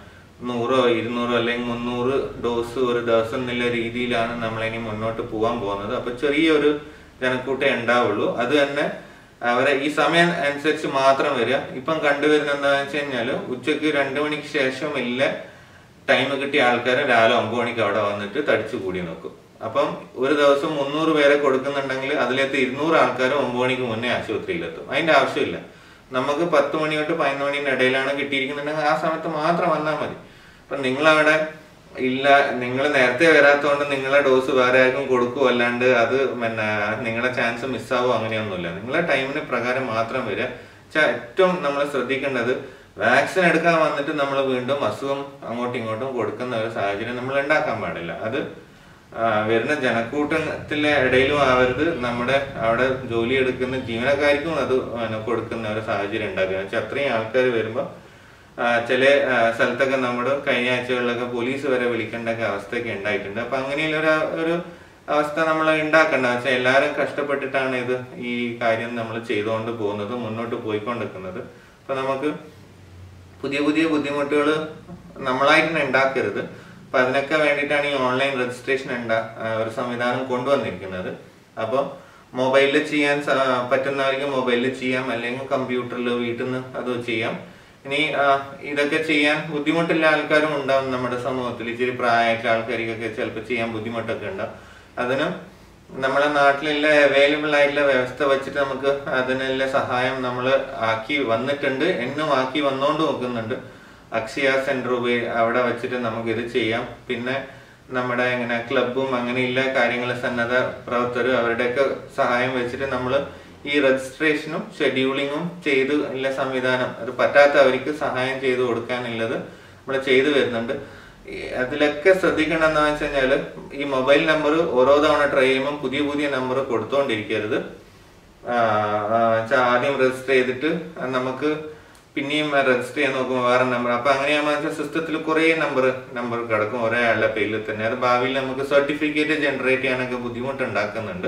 നൂറോ ഇരുന്നൂറോ അല്ലെങ്കിൽ മുന്നൂറ് ഡോസ് ഒരു ദിവസം എന്നുള്ള രീതിയിലാണ് നമ്മൾ ഇനി മുന്നോട്ട് പോകാൻ പോകുന്നത് അപ്പൊ ചെറിയൊരു ജനക്കൂട്ടേ ഉണ്ടാവുള്ളൂ അത് തന്നെ അവരെ ഈ സമയം അനുസരിച്ച് മാത്രം വരിക ഇപ്പം കണ്ടുവരുന്ന എന്താണെന്ന് വെച്ച് കഴിഞ്ഞാല് ഉച്ചക്ക് രണ്ടു മണിക്ക് ശേഷം ഇല്ല ടൈം കിട്ടിയ ആൾക്കാർ രാവിലെ ഒമ്പത് മണിക്ക് അവിടെ വന്നിട്ട് തടിച്ചു കൂടി നിൽക്കും അപ്പം ഒരു ദിവസം മുന്നൂറ് പേരെ കൊടുക്കുന്നുണ്ടെങ്കിൽ അതിലേക്ക് ഇരുന്നൂറ് ആൾക്കാർ ഒമ്പത് മണിക്ക് മുന്നേ ആശുപത്രിയിലെത്തും അതിന്റെ ആവശ്യമില്ല നമുക്ക് പത്ത് മണി തൊട്ട് പതിനൊന്ന് മണിന്റെ ഇടയിലാണ് കിട്ടിയിരിക്കുന്നുണ്ടെങ്കിൽ ആ സമയത്ത് മാത്രം വന്നാൽ മതി അപ്പൊ നിങ്ങളവിടെ ഇല്ല നിങ്ങൾ നേരത്തെ വരാത്തതുകൊണ്ട് നിങ്ങളെ ഡോസ് വേറെ ആർക്കും കൊടുക്കും അല്ലാണ്ട് അത് പിന്നെ നിങ്ങളുടെ ചാൻസ് മിസ്സാവോ അങ്ങനെയൊന്നുമില്ല നിങ്ങളെ ടൈമിന് പ്രകാരം മാത്രം വരിക വെച്ചാൽ ഏറ്റവും നമ്മൾ ശ്രദ്ധിക്കേണ്ടത് വാക്സിൻ എടുക്കാൻ വന്നിട്ട് നമ്മൾ വീണ്ടും അസുഖം അങ്ങോട്ടും ഇങ്ങോട്ടും കൊടുക്കുന്ന ഒരു സാഹചര്യം നമ്മൾ ഉണ്ടാക്കാൻ പാടില്ല അത് ആ, വരുന്ന ജനക്കൂട്ടത്തിലെ ഇടയിലും ആവരുത് നമ്മുടെ അവിടെ ജോലി എടുക്കുന്ന ജീവനക്കാർക്കും അത് പിന്നെ കൊടുക്കുന്ന ഒരു സാഹചര്യം ഉണ്ടാക്കുക വെച്ചാൽ അത്രയും ആൾക്കാർ വരുമ്പോൾ ചില ആ, സ്ഥലത്തൊക്കെ നമ്മുടെ കഴിഞ്ഞ ആഴ്ചകളിലൊക്കെ പോലീസ് വരെ വിളിക്കേണ്ട ഒക്കെ അവസ്ഥയൊക്കെ ഉണ്ടായിട്ടുണ്ട് അപ്പൊ അങ്ങനെയുള്ള ഒരു ഒരു അവസ്ഥ നമ്മൾ ഉണ്ടാക്കണ്ട വെച്ചാൽ എല്ലാവരും കഷ്ടപ്പെട്ടിട്ടാണ് ഇത് ഈ കാര്യം നമ്മൾ ചെയ്തുകൊണ്ട് പോകുന്നത് മുന്നോട്ട് പോയിക്കൊണ്ടിരിക്കുന്നത് അപ്പൊ നമുക്ക് പുതിയ പുതിയ ബുദ്ധിമുട്ടുകൾ നമ്മളായിട്ട് തന്നെ ഉണ്ടാക്കരുത് അപ്പൊ അതിനൊക്കെ വേണ്ടിയിട്ടാണ് ഈ ഓൺലൈൻ രജിസ്ട്രേഷൻ ഉണ്ടാ ആ, ഒരു സംവിധാനം കൊണ്ടുവന്നിരിക്കുന്നത് അപ്പോൾ മൊബൈലിൽ ചെയ്യാൻ സ- പറ്റുന്നവർക്ക് മൊബൈലിൽ ചെയ്യാം അല്ലെങ്കിൽ കമ്പ്യൂട്ടറിൽ വീട്ടിൽ നിന്ന് അത് ചെയ്യാം ഇനി ആ, ഇതൊക്കെ ചെയ്യാൻ ബുദ്ധിമുട്ടുള്ള ആൾക്കാരും ഉണ്ടാവും നമ്മുടെ സമൂഹത്തിൽ ഇച്ചിരി പ്രായമായിട്ടുള്ള ആൾക്കാർക്കൊക്കെ ചിലപ്പോൾ ചെയ്യാൻ ബുദ്ധിമുട്ടൊക്കെ ഉണ്ടാവും അതിന് നമ്മളെ നാട്ടിലുള്ള അവൈലബിൾ ആയിട്ടുള്ള വ്യവസ്ഥ വെച്ചിട്ട് നമുക്ക് അതിനുള്ള സഹായം നമ്മൾ ആക്കി വന്നിട്ടുണ്ട് എന്നും ആക്കി വന്നോണ്ട് നോക്കുന്നുണ്ട് അക്ഷയ സെന്റർ ഉപയോഗി അവിടെ വെച്ചിട്ട് നമുക്ക് ഇത് ചെയ്യാം പിന്നെ നമ്മുടെ ഇങ്ങനെ ക്ലബും അങ്ങനെയുള്ള കാര്യങ്ങൾ സന്നദ്ധ പ്രവർത്തകരും അവരുടെയൊക്കെ സഹായം വെച്ചിട്ട് നമ്മൾ ഈ രജിസ്ട്രേഷനും ഷെഡ്യൂളിങ്ങും ചെയ്ത് ഉള്ള സംവിധാനം അത് പറ്റാത്തവർക്ക് സഹായം ചെയ്തു കൊടുക്കാനുള്ളത് നമ്മൾ ചെയ്തു വരുന്നുണ്ട് ഈ അതിലൊക്കെ ശ്രദ്ധിക്കണം എന്താണെന്ന് വെച്ച് കഴിഞ്ഞാല് ഈ മൊബൈൽ നമ്പർ ഓരോ തവണ ട്രൈ ചെയ്യുമ്പോൾ പുതിയ പുതിയ നമ്പർ കൊടുത്തോണ്ടിരിക്കരുത് ആ, ആ, വെച്ചാ ആദ്യം രജിസ്റ്റർ ചെയ്തിട്ട് നമുക്ക് പിന്നെയും രജിസ്റ്റർ ചെയ്യാൻ നോക്കുമ്പോൾ വേറെ നമ്പർ അപ്പൊ അങ്ങനെയാകുമ്പോൾ വെച്ചാൽ സിസ്റ്റത്തിൽ കുറേ നമ്പർ നമ്പർ കിടക്കും ഒരേ ആളുടെ പേരിൽ തന്നെ അത് ഭാവിയിൽ നമുക്ക് സർട്ടിഫിക്കറ്റ് ജനറേറ്റ് ചെയ്യാനൊക്കെ ബുദ്ധിമുട്ടുണ്ടാക്കുന്നുണ്ട്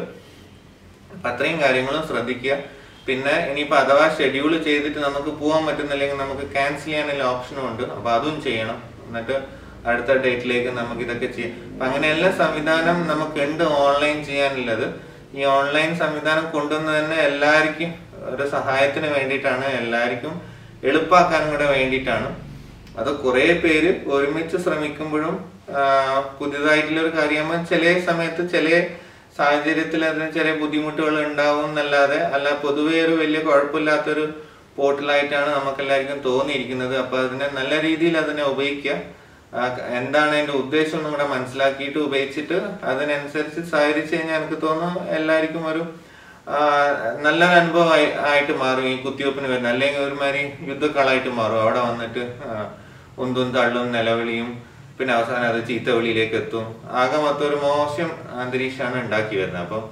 അപ്പൊ അത്രയും കാര്യങ്ങളും ശ്രദ്ധിക്കുക പിന്നെ ഇനിയിപ്പോ അഥവാ ഷെഡ്യൂൾ ചെയ്തിട്ട് നമുക്ക് പോകാൻ പറ്റുന്നില്ലെങ്കിൽ നമുക്ക് ക്യാൻസൽ ചെയ്യാനുള്ള ഓപ്ഷനും ഉണ്ട് അപ്പൊ അതും ചെയ്യണം എന്നിട്ട് അടുത്ത ഡേറ്റിലേക്ക് നമുക്ക് ഇതൊക്കെ ചെയ്യാം അപ്പൊ അങ്ങനെയുള്ള സംവിധാനം നമുക്ക് ഉണ്ട് ഓൺലൈൻ ചെയ്യാനുള്ളത് ഈ ഓൺലൈൻ സംവിധാനം കൊണ്ടുവന്ന് തന്നെ എല്ലാവർക്കും ഒരു സഹായത്തിന് വേണ്ടിയിട്ടാണ് എല്ലാവർക്കും എളുപ്പാക്കാൻ കൂടെ വേണ്ടിയിട്ടാണ് അത് കുറെ പേര് ഒരുമിച്ച് ശ്രമിക്കുമ്പോഴും ആ, പുതിയതായിട്ടുള്ള ഒരു കാര്യമാകുമ്പോൾ ചില സമയത്ത് ചില സാഹചര്യത്തിൽ അതിന് ചെറിയ ബുദ്ധിമുട്ടുകൾ ഉണ്ടാവും എന്നല്ലാതെ അല്ല പൊതുവേ ഒരു വലിയ കുഴപ്പമില്ലാത്തൊരു പോർട്ടലായിട്ടാണ് നമുക്ക് എല്ലാവർക്കും തോന്നിയിരിക്കുന്നത് അപ്പൊ അതിനെ നല്ല രീതിയിൽ അതിനെ ഉപയോഗിക്കുക ആ, എന്താണ് അതിന്റെ ഉദ്ദേശം എന്നും കൂടെ മനസ്സിലാക്കിയിട്ട് ഉപയോഗിച്ചിട്ട് അതിനനുസരിച്ച് സഹകരിച്ചു കഴിഞ്ഞാൽ എനിക്ക് തോന്നുന്നു എല്ലാവർക്കും ഒരു ആ, നല്ലൊരു അനുഭവം ആയി- ആയിട്ട് മാറും ഈ കുത്തിവെപ്പിന് വരുന്നത് അല്ലെങ്കിൽ ഒരുമാതിരി യുദ്ധക്കളായിട്ട് മാറും അവിടെ വന്നിട്ട് ആ, ഉന്തും തള്ളും നിലവിളിയും പിന്നെ അവസാനം അത് ചീത്തവിളിയിലേക്ക് എത്തും ആകെ മൊത്തം ഒരു മോശം അന്തരീക്ഷമാണ് ഉണ്ടാക്കി വരുന്നത് അപ്പം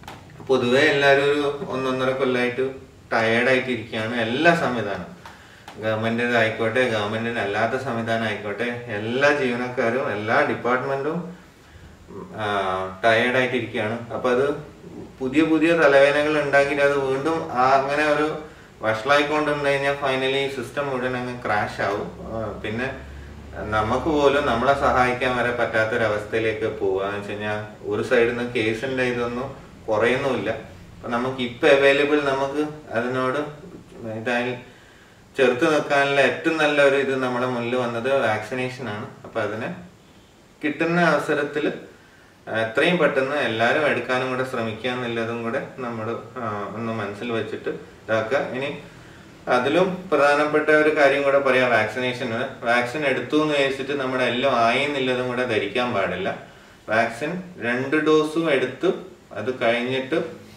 പൊതുവെ എല്ലാവരും ഒരു ഒന്നൊന്നര കൊല്ലമായിട്ട് ടയേർഡായിട്ട് ഇരിക്കുകയാണ് എല്ലാ സംവിധാനം ഗവൺമെന്റിന്റെ ആയിക്കോട്ടെ ഗവൺമെന്റിന് അല്ലാത്ത സംവിധാനം ആയിക്കോട്ടെ എല്ലാ ജീവനക്കാരും എല്ലാ ഡിപ്പാർട്ട്മെന്റും ടയേർഡായിട്ട് ഇരിക്കുകയാണ് അപ്പൊ അത് പുതിയ പുതിയ തലവേദനകൾ ഉണ്ടാക്കിയിട്ട് അത് വീണ്ടും ആ അങ്ങനെ ഒരു വഷളായിക്കൊണ്ടിരുന്നു കഴിഞ്ഞാൽ ഫൈനലി സിസ്റ്റം മുഴുവൻ അങ്ങ് ക്രാഷ് ആവും ആ, പിന്നെ നമുക്ക് പോലും നമ്മളെ സഹായിക്കാൻ വരെ പറ്റാത്തൊരവസ്ഥയിലേക്ക് പോവാന്ന് വെച്ച് കഴിഞ്ഞാൽ ഒരു സൈഡിൽ നിന്ന് കേസിന്റെ ഇതൊന്നും കുറയുന്നുമില്ല അപ്പൊ നമുക്ക് ഇപ്പൊ അവൈലബിൾ നമുക്ക് അതിനോട് ഇതായി ചെറുത്ത് നിൽക്കാനുള്ള ഏറ്റവും നല്ല ഒരു ഇത് നമ്മുടെ മുന്നിൽ വന്നത് വാക്സിനേഷൻ ആണ് അപ്പൊ അതിന് കിട്ടുന്ന അവസരത്തിൽ എത്രയും പെട്ടെന്ന് എല്ലാവരും എടുക്കാനും കൂടെ ശ്രമിക്കുക എന്നുള്ളതും കൂടെ നമ്മൾ ഒന്ന് മനസ്സിൽ വെച്ചിട്ട് ഇതാക്കുക ഇനി അതിലും പ്രധാനപ്പെട്ട ഒരു കാര്യം കൂടെ പറയാം വാക്സിനേഷൻ വാക്സിൻ എടുത്തു എന്ന് വിചാരിച്ചിട്ട് നമ്മുടെ എല്ലാം ആയി എന്നുള്ളതും കൂടെ ധരിക്കാൻ പാടില്ല വാക്സിൻ രണ്ട് ഡോസും എടുത്ത് അത് കഴിഞ്ഞിട്ട്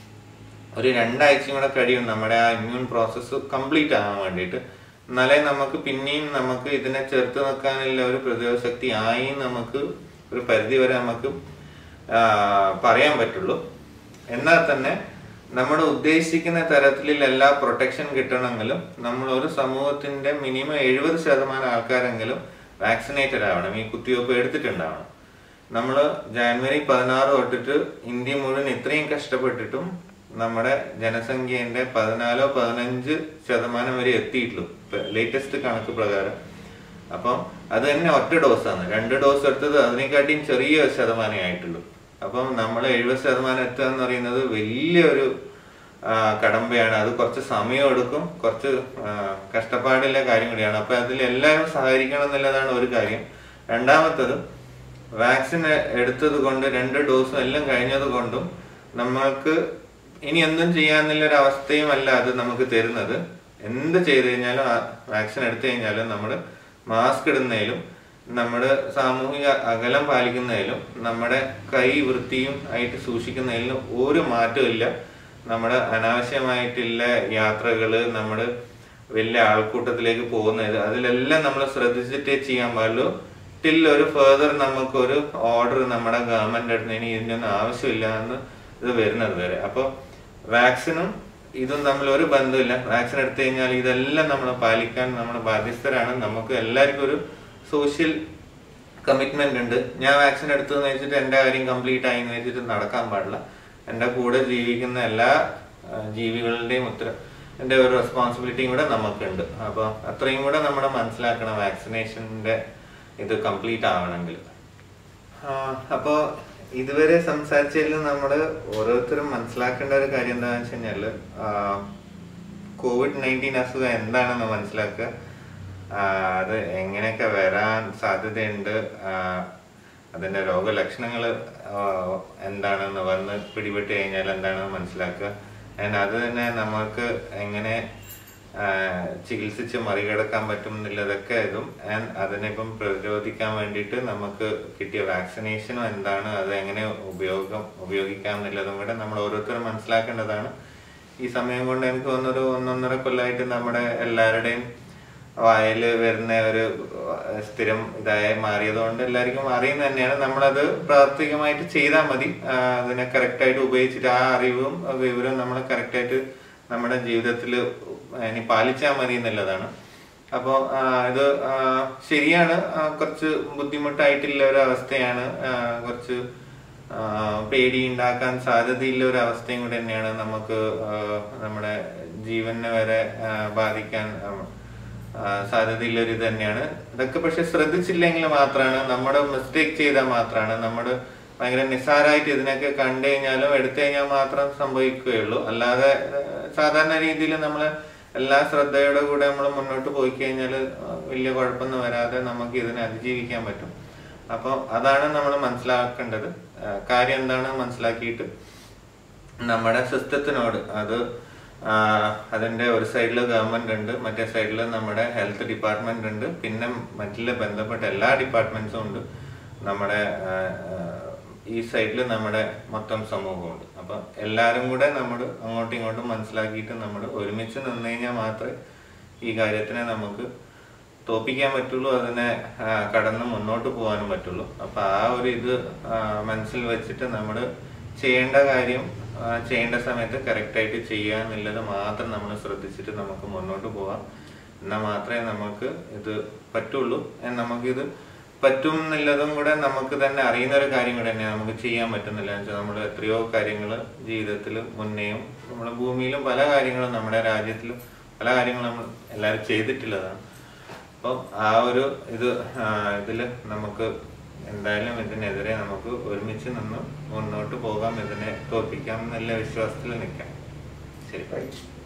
ഒരു രണ്ടാഴ്ചയും കൂടെ കഴിയും നമ്മുടെ ആ ഇമ്മ്യൂൺ പ്രോസസ്സ് കംപ്ലീറ്റ് ആകാൻ വേണ്ടിയിട്ട് എന്നാലേ നമുക്ക് പിന്നെയും നമുക്ക് ഇതിനെ ചെറുത്ത് നിൽക്കാനുള്ള ഒരു പ്രതിരോധ ശക്തി ആയി നമുക്ക് ഒരു പരിധി വരെ നമുക്ക് ആ, പറയാൻ പറ്റുള്ളൂ എന്നാൽ തന്നെ നമ്മൾ ഉദ്ദേശിക്കുന്ന തരത്തിൽ എല്ലാ പ്രൊട്ടക്ഷൻ കിട്ടണമെങ്കിലും നമ്മൾ ഒരു സമൂഹത്തിന്റെ മിനിമം എഴുപത് ശതമാനം ആൾക്കാരെങ്കിലും വാക്സിനേറ്റഡ് ആവണം ഈ കുത്തിവയ്പ്പ് എടുത്തിട്ടുണ്ടാവണം നമ്മൾ ജാനുവരി പതിനാറ് തൊട്ടിട്ട് ഇന്ത്യ മുഴുവൻ ഇത്രയും കഷ്ടപ്പെട്ടിട്ടും നമ്മുടെ ജനസംഖ്യന്റെ പതിനാലോ പതിനഞ്ച് ശതമാനം വരെ എത്തിയിട്ടുള്ളൂ ലേറ്റസ്റ്റ് കണക്ക് പ്രകാരം അപ്പം അത് തന്നെ ഒറ്റ ഡോസാണ് രണ്ട് ഡോസ് എടുത്തത് അതിനെക്കാട്ടിയും ചെറിയ ശതമാനമേ ആയിട്ടുള്ളൂ അപ്പം നമ്മൾ എഴുപത് ശതമാനം എത്തുക എന്ന് പറയുന്നത് വലിയൊരു ആ, കടമ്പയാണ് അത് കുറച്ച് സമയം എടുക്കും കുറച്ച് ആ, കഷ്ടപ്പാടുള്ള കാര്യം കൂടിയാണ് അപ്പൊ അതിൽ എല്ലാവരും സഹകരിക്കണം എന്നുള്ളതാണ് ഒരു കാര്യം രണ്ടാമത്തത് വാക്സിൻ എടുത്തത് കൊണ്ട് രണ്ട് ഡോസും എല്ലാം കഴിഞ്ഞത് കൊണ്ടും നമ്മൾക്ക് ഇനി എന്തും ചെയ്യാന്നുള്ള ഒരു അവസ്ഥയും അല്ല അത് നമുക്ക് തരുന്നത് എന്ത് ചെയ്തു കഴിഞ്ഞാലും വാക്സിൻ എടുത്തു കഴിഞ്ഞാലും നമ്മൾ മാസ്ക് ഇടുന്നതിലും നമ്മുടെ സാമൂഹിക അകലം പാലിക്കുന്നതിലും നമ്മുടെ കൈ വൃത്തിയും ആയിട്ട് സൂക്ഷിക്കുന്നതിലും ഒരു മാറ്റവും ഇല്ല നമ്മുടെ അനാവശ്യമായിട്ടുള്ള യാത്രകള് നമ്മുടെ വലിയ ആൾക്കൂട്ടത്തിലേക്ക് പോകുന്നത് അതിലെല്ലാം നമ്മൾ ശ്രദ്ധിച്ചിട്ടേ ചെയ്യാൻ പാടുള്ളൂ ടിൽ ഒരു ഫേർദർ നമുക്കൊരു ഓർഡർ നമ്മുടെ ഗവൺമെന്റ് അടുത്ത് ഇതിന്റെ ഒന്നും ആവശ്യമില്ല എന്ന് ഇത് വരുന്നത് വരെ അപ്പോൾ വാക്സിനും ഇതും തമ്മിൽ ഒരു ബന്ധമില്ല വാക്സിൻ എടുത്തു കഴിഞ്ഞാൽ ഇതെല്ലാം നമ്മൾ പാലിക്കാൻ നമ്മൾ ബാധ്യസ്ഥരാണ് നമുക്ക് എല്ലാവർക്കും ഒരു സോഷ്യൽ കമ്മിറ്റ്മെന്റ് ഉണ്ട് ഞാൻ വാക്സിൻ എടുത്തു എന്ന് വെച്ചിട്ട് എന്റെ കാര്യം കംപ്ലീറ്റ് ആയി എന്ന് വെച്ചിട്ട് നടക്കാൻ പാടില്ല എന്റെ കൂടെ ജീവിക്കുന്ന എല്ലാ ആ, ജീവികളുടെയും ഉത്തര എന്റെ ഒരു റെസ്പോൺസിബിലിറ്റിയും കൂടെ നമുക്കുണ്ട് അപ്പോൾ അത്രയും കൂടെ നമ്മൾ മനസ്സിലാക്കണം വാക്സിനേഷന്റെ ഇത് കംപ്ലീറ്റ് ആവണമെങ്കിൽ അപ്പോൾ ഇതുവരെ സംസാരിച്ചതിൽ നമ്മൾ ഓരോരുത്തരും മനസ്സിലാക്കേണ്ട ഒരു കാര്യം എന്താണെന്ന് വെച്ച് കഴിഞ്ഞാൽ കോവിഡ് നയൻറ്റീൻ അസുഖം എന്താണെന്ന് മനസ്സിലാക്കുക ആ, അത് എങ്ങനെയൊക്കെ വരാൻ സാധ്യതയുണ്ട് ആ, അതിന്റെ രോഗലക്ഷണങ്ങൾ എന്താണെന്ന് വന്ന് പിടിപെട്ട് കഴിഞ്ഞാൽ എന്താണെന്ന് മനസ്സിലാക്കുക ആൻഡ് അത് തന്നെ നമുക്ക് എങ്ങനെ ആ, ചികിത്സിച്ച് മറികടക്കാൻ പറ്റും എന്നുള്ളതൊക്കെ ഇതും ആൻഡ് അതിനിപ്പം പ്രതിരോധിക്കാൻ വേണ്ടിയിട്ട് നമുക്ക് കിട്ടിയ വാക്സിനേഷനും എന്താണ് അത് എങ്ങനെ ഉപയോഗം ഉപയോഗിക്കാം എന്നുള്ളതും കൂടെ നമ്മൾ ഓരോരുത്തരും മനസ്സിലാക്കേണ്ടതാണ് ഈ സമയം കൊണ്ട് എനിക്ക് തോന്നുന്നൊരു ഒന്നൊന്നര കൊല്ലമായിട്ട് നമ്മുടെ എല്ലാവരുടെയും വായിൽ വരുന്ന ഒരു സ്ഥിരം ഇതായി മാറിയതുകൊണ്ട് എല്ലാവർക്കും അറിയുന്ന തന്നെയാണ് നമ്മളത് പ്രാവർത്തികമായിട്ട് ചെയ്താൽ മതി ആ, അതിനെ കറക്റ്റായിട്ട് ഉപയോഗിച്ചിട്ട് ആ അറിവും ആ വിവരവും നമ്മൾ കറക്റ്റായിട്ട് നമ്മുടെ ജീവിതത്തിൽ ഇനി പാലിച്ചാൽ മതി എന്നുള്ളതാണ് അപ്പോൾ ഇത് ആ, ശരിയാണ് ആ, കുറച്ച് ബുദ്ധിമുട്ടായിട്ടുള്ള ഒരു അവസ്ഥയാണ് ആ, കുറച്ച് ആ, പേടി ഉണ്ടാക്കാൻ സാധ്യതയുള്ള ഒരു അവസ്ഥയും കൂടെ തന്നെയാണ് നമുക്ക് ആ, നമ്മുടെ ജീവനെ വരെ ആ, ബാധിക്കാൻ ആ, ആ, സാധ്യതയുള്ള ഒരു ഇത് തന്നെയാണ് ഇതൊക്കെ പക്ഷെ ശ്രദ്ധിച്ചില്ലെങ്കിൽ മാത്രമാണ് നമ്മുടെ മിസ്റ്റേക്ക് ചെയ്താൽ മാത്രമാണ് നമ്മൾ ഭയങ്കര നിസ്സാരമായിട്ട് ഇതിനൊക്കെ കണ്ടു കഴിഞ്ഞാലും എടുത്തു കഴിഞ്ഞാൽ മാത്രം സംഭവിക്കുകയുള്ളൂ അല്ലാതെ ആ, സാധാരണ രീതിയിൽ നമ്മൾ എല്ലാ ശ്രദ്ധയോടെ കൂടെ നമ്മൾ മുന്നോട്ട് പോയി കഴിഞ്ഞാൽ വലിയ കുഴപ്പമൊന്നും വരാതെ നമുക്ക് ഇതിനെ അതിജീവിക്കാൻ പറ്റും അപ്പോൾ അതാണ് നമ്മൾ മനസ്സിലാക്കേണ്ടത് ആ, കാര്യം എന്താണെന്ന് മനസ്സിലാക്കിയിട്ട് നമ്മുടെ സിസ്റ്റത്തിനോട് അത് ആ, അതിന്റെ ഒരു സൈഡിൽ ഗവൺമെന്റ് ഉണ്ട് മറ്റേ സൈഡിൽ നമ്മുടെ ഹെൽത്ത് ഡിപ്പാർട്ട്മെന്റ് ഉണ്ട് പിന്നെ മറ്റുള്ള ബന്ധപ്പെട്ട എല്ലാ ഡിപ്പാർട്ട്മെന്റ്സും ഉണ്ട് നമ്മുടെ ആ, ആ, ഈ സൈഡിൽ നമ്മുടെ മൊത്തം സമൂഹമുണ്ട് അപ്പൊ എല്ലാരും കൂടെ നമ്മൾ അങ്ങോട്ടും ഇങ്ങോട്ടും മനസ്സിലാക്കിയിട്ട് നമ്മൾ ഒരുമിച്ച് നിന്ന് കഴിഞ്ഞാൽ മാത്രമേ ഈ കാര്യത്തിനെ നമുക്ക് തോപ്പിക്കാൻ പറ്റുള്ളൂ അതിനെ ആ, കടന്ന് മുന്നോട്ട് പോകാനും പറ്റുള്ളൂ അപ്പൊ ആ ഒരു ഇത് ആ, മനസ്സിൽ വെച്ചിട്ട് നമ്മൾ ചെയ്യേണ്ട കാര്യം ആ, ചെയ്യേണ്ട സമയത്ത് correct ആയിട്ട് ചെയ്യുക എന്നുള്ളത് മാത്രം നമ്മൾ ശ്രദ്ധിച്ചിട്ട് നമുക്ക് മുന്നോട്ട് പോകാം എന്നാൽ മാത്രമേ നമുക്ക് ഇത് പറ്റുള്ളൂ and നമുക്കിത് പറ്റും എന്നുള്ളതും കൂടെ നമുക്ക് തന്നെ അറിയുന്ന ഒരു കാര്യം കൂടെ തന്നെയാണ് നമുക്ക് ചെയ്യാൻ പറ്റുന്നില്ല എന്ന് വെച്ചാൽ നമ്മൾ എത്രയോ കാര്യങ്ങൾ ജീവിതത്തിൽ മുന്നേയും നമ്മുടെ ഭൂമിയിലും പല കാര്യങ്ങളും നമ്മുടെ രാജ്യത്തിലും പല കാര്യങ്ങളും നമ്മൾ എല്ലാവരും ചെയ്തിട്ടുള്ളതാണ് അപ്പം ആ ഒരു ഇത് ആ, ഇതില് നമുക്ക് എന്തായാലും ഇതിനെതിരെ നമുക്ക് ഒരുമിച്ച് നിന്ന് മുന്നോട്ട് പോകാം ഇതിനെ തോൽപ്പിക്കാം എന്നുള്ള വിശ്വാസത്തിൽ നിൽക്കാം ശരി Right.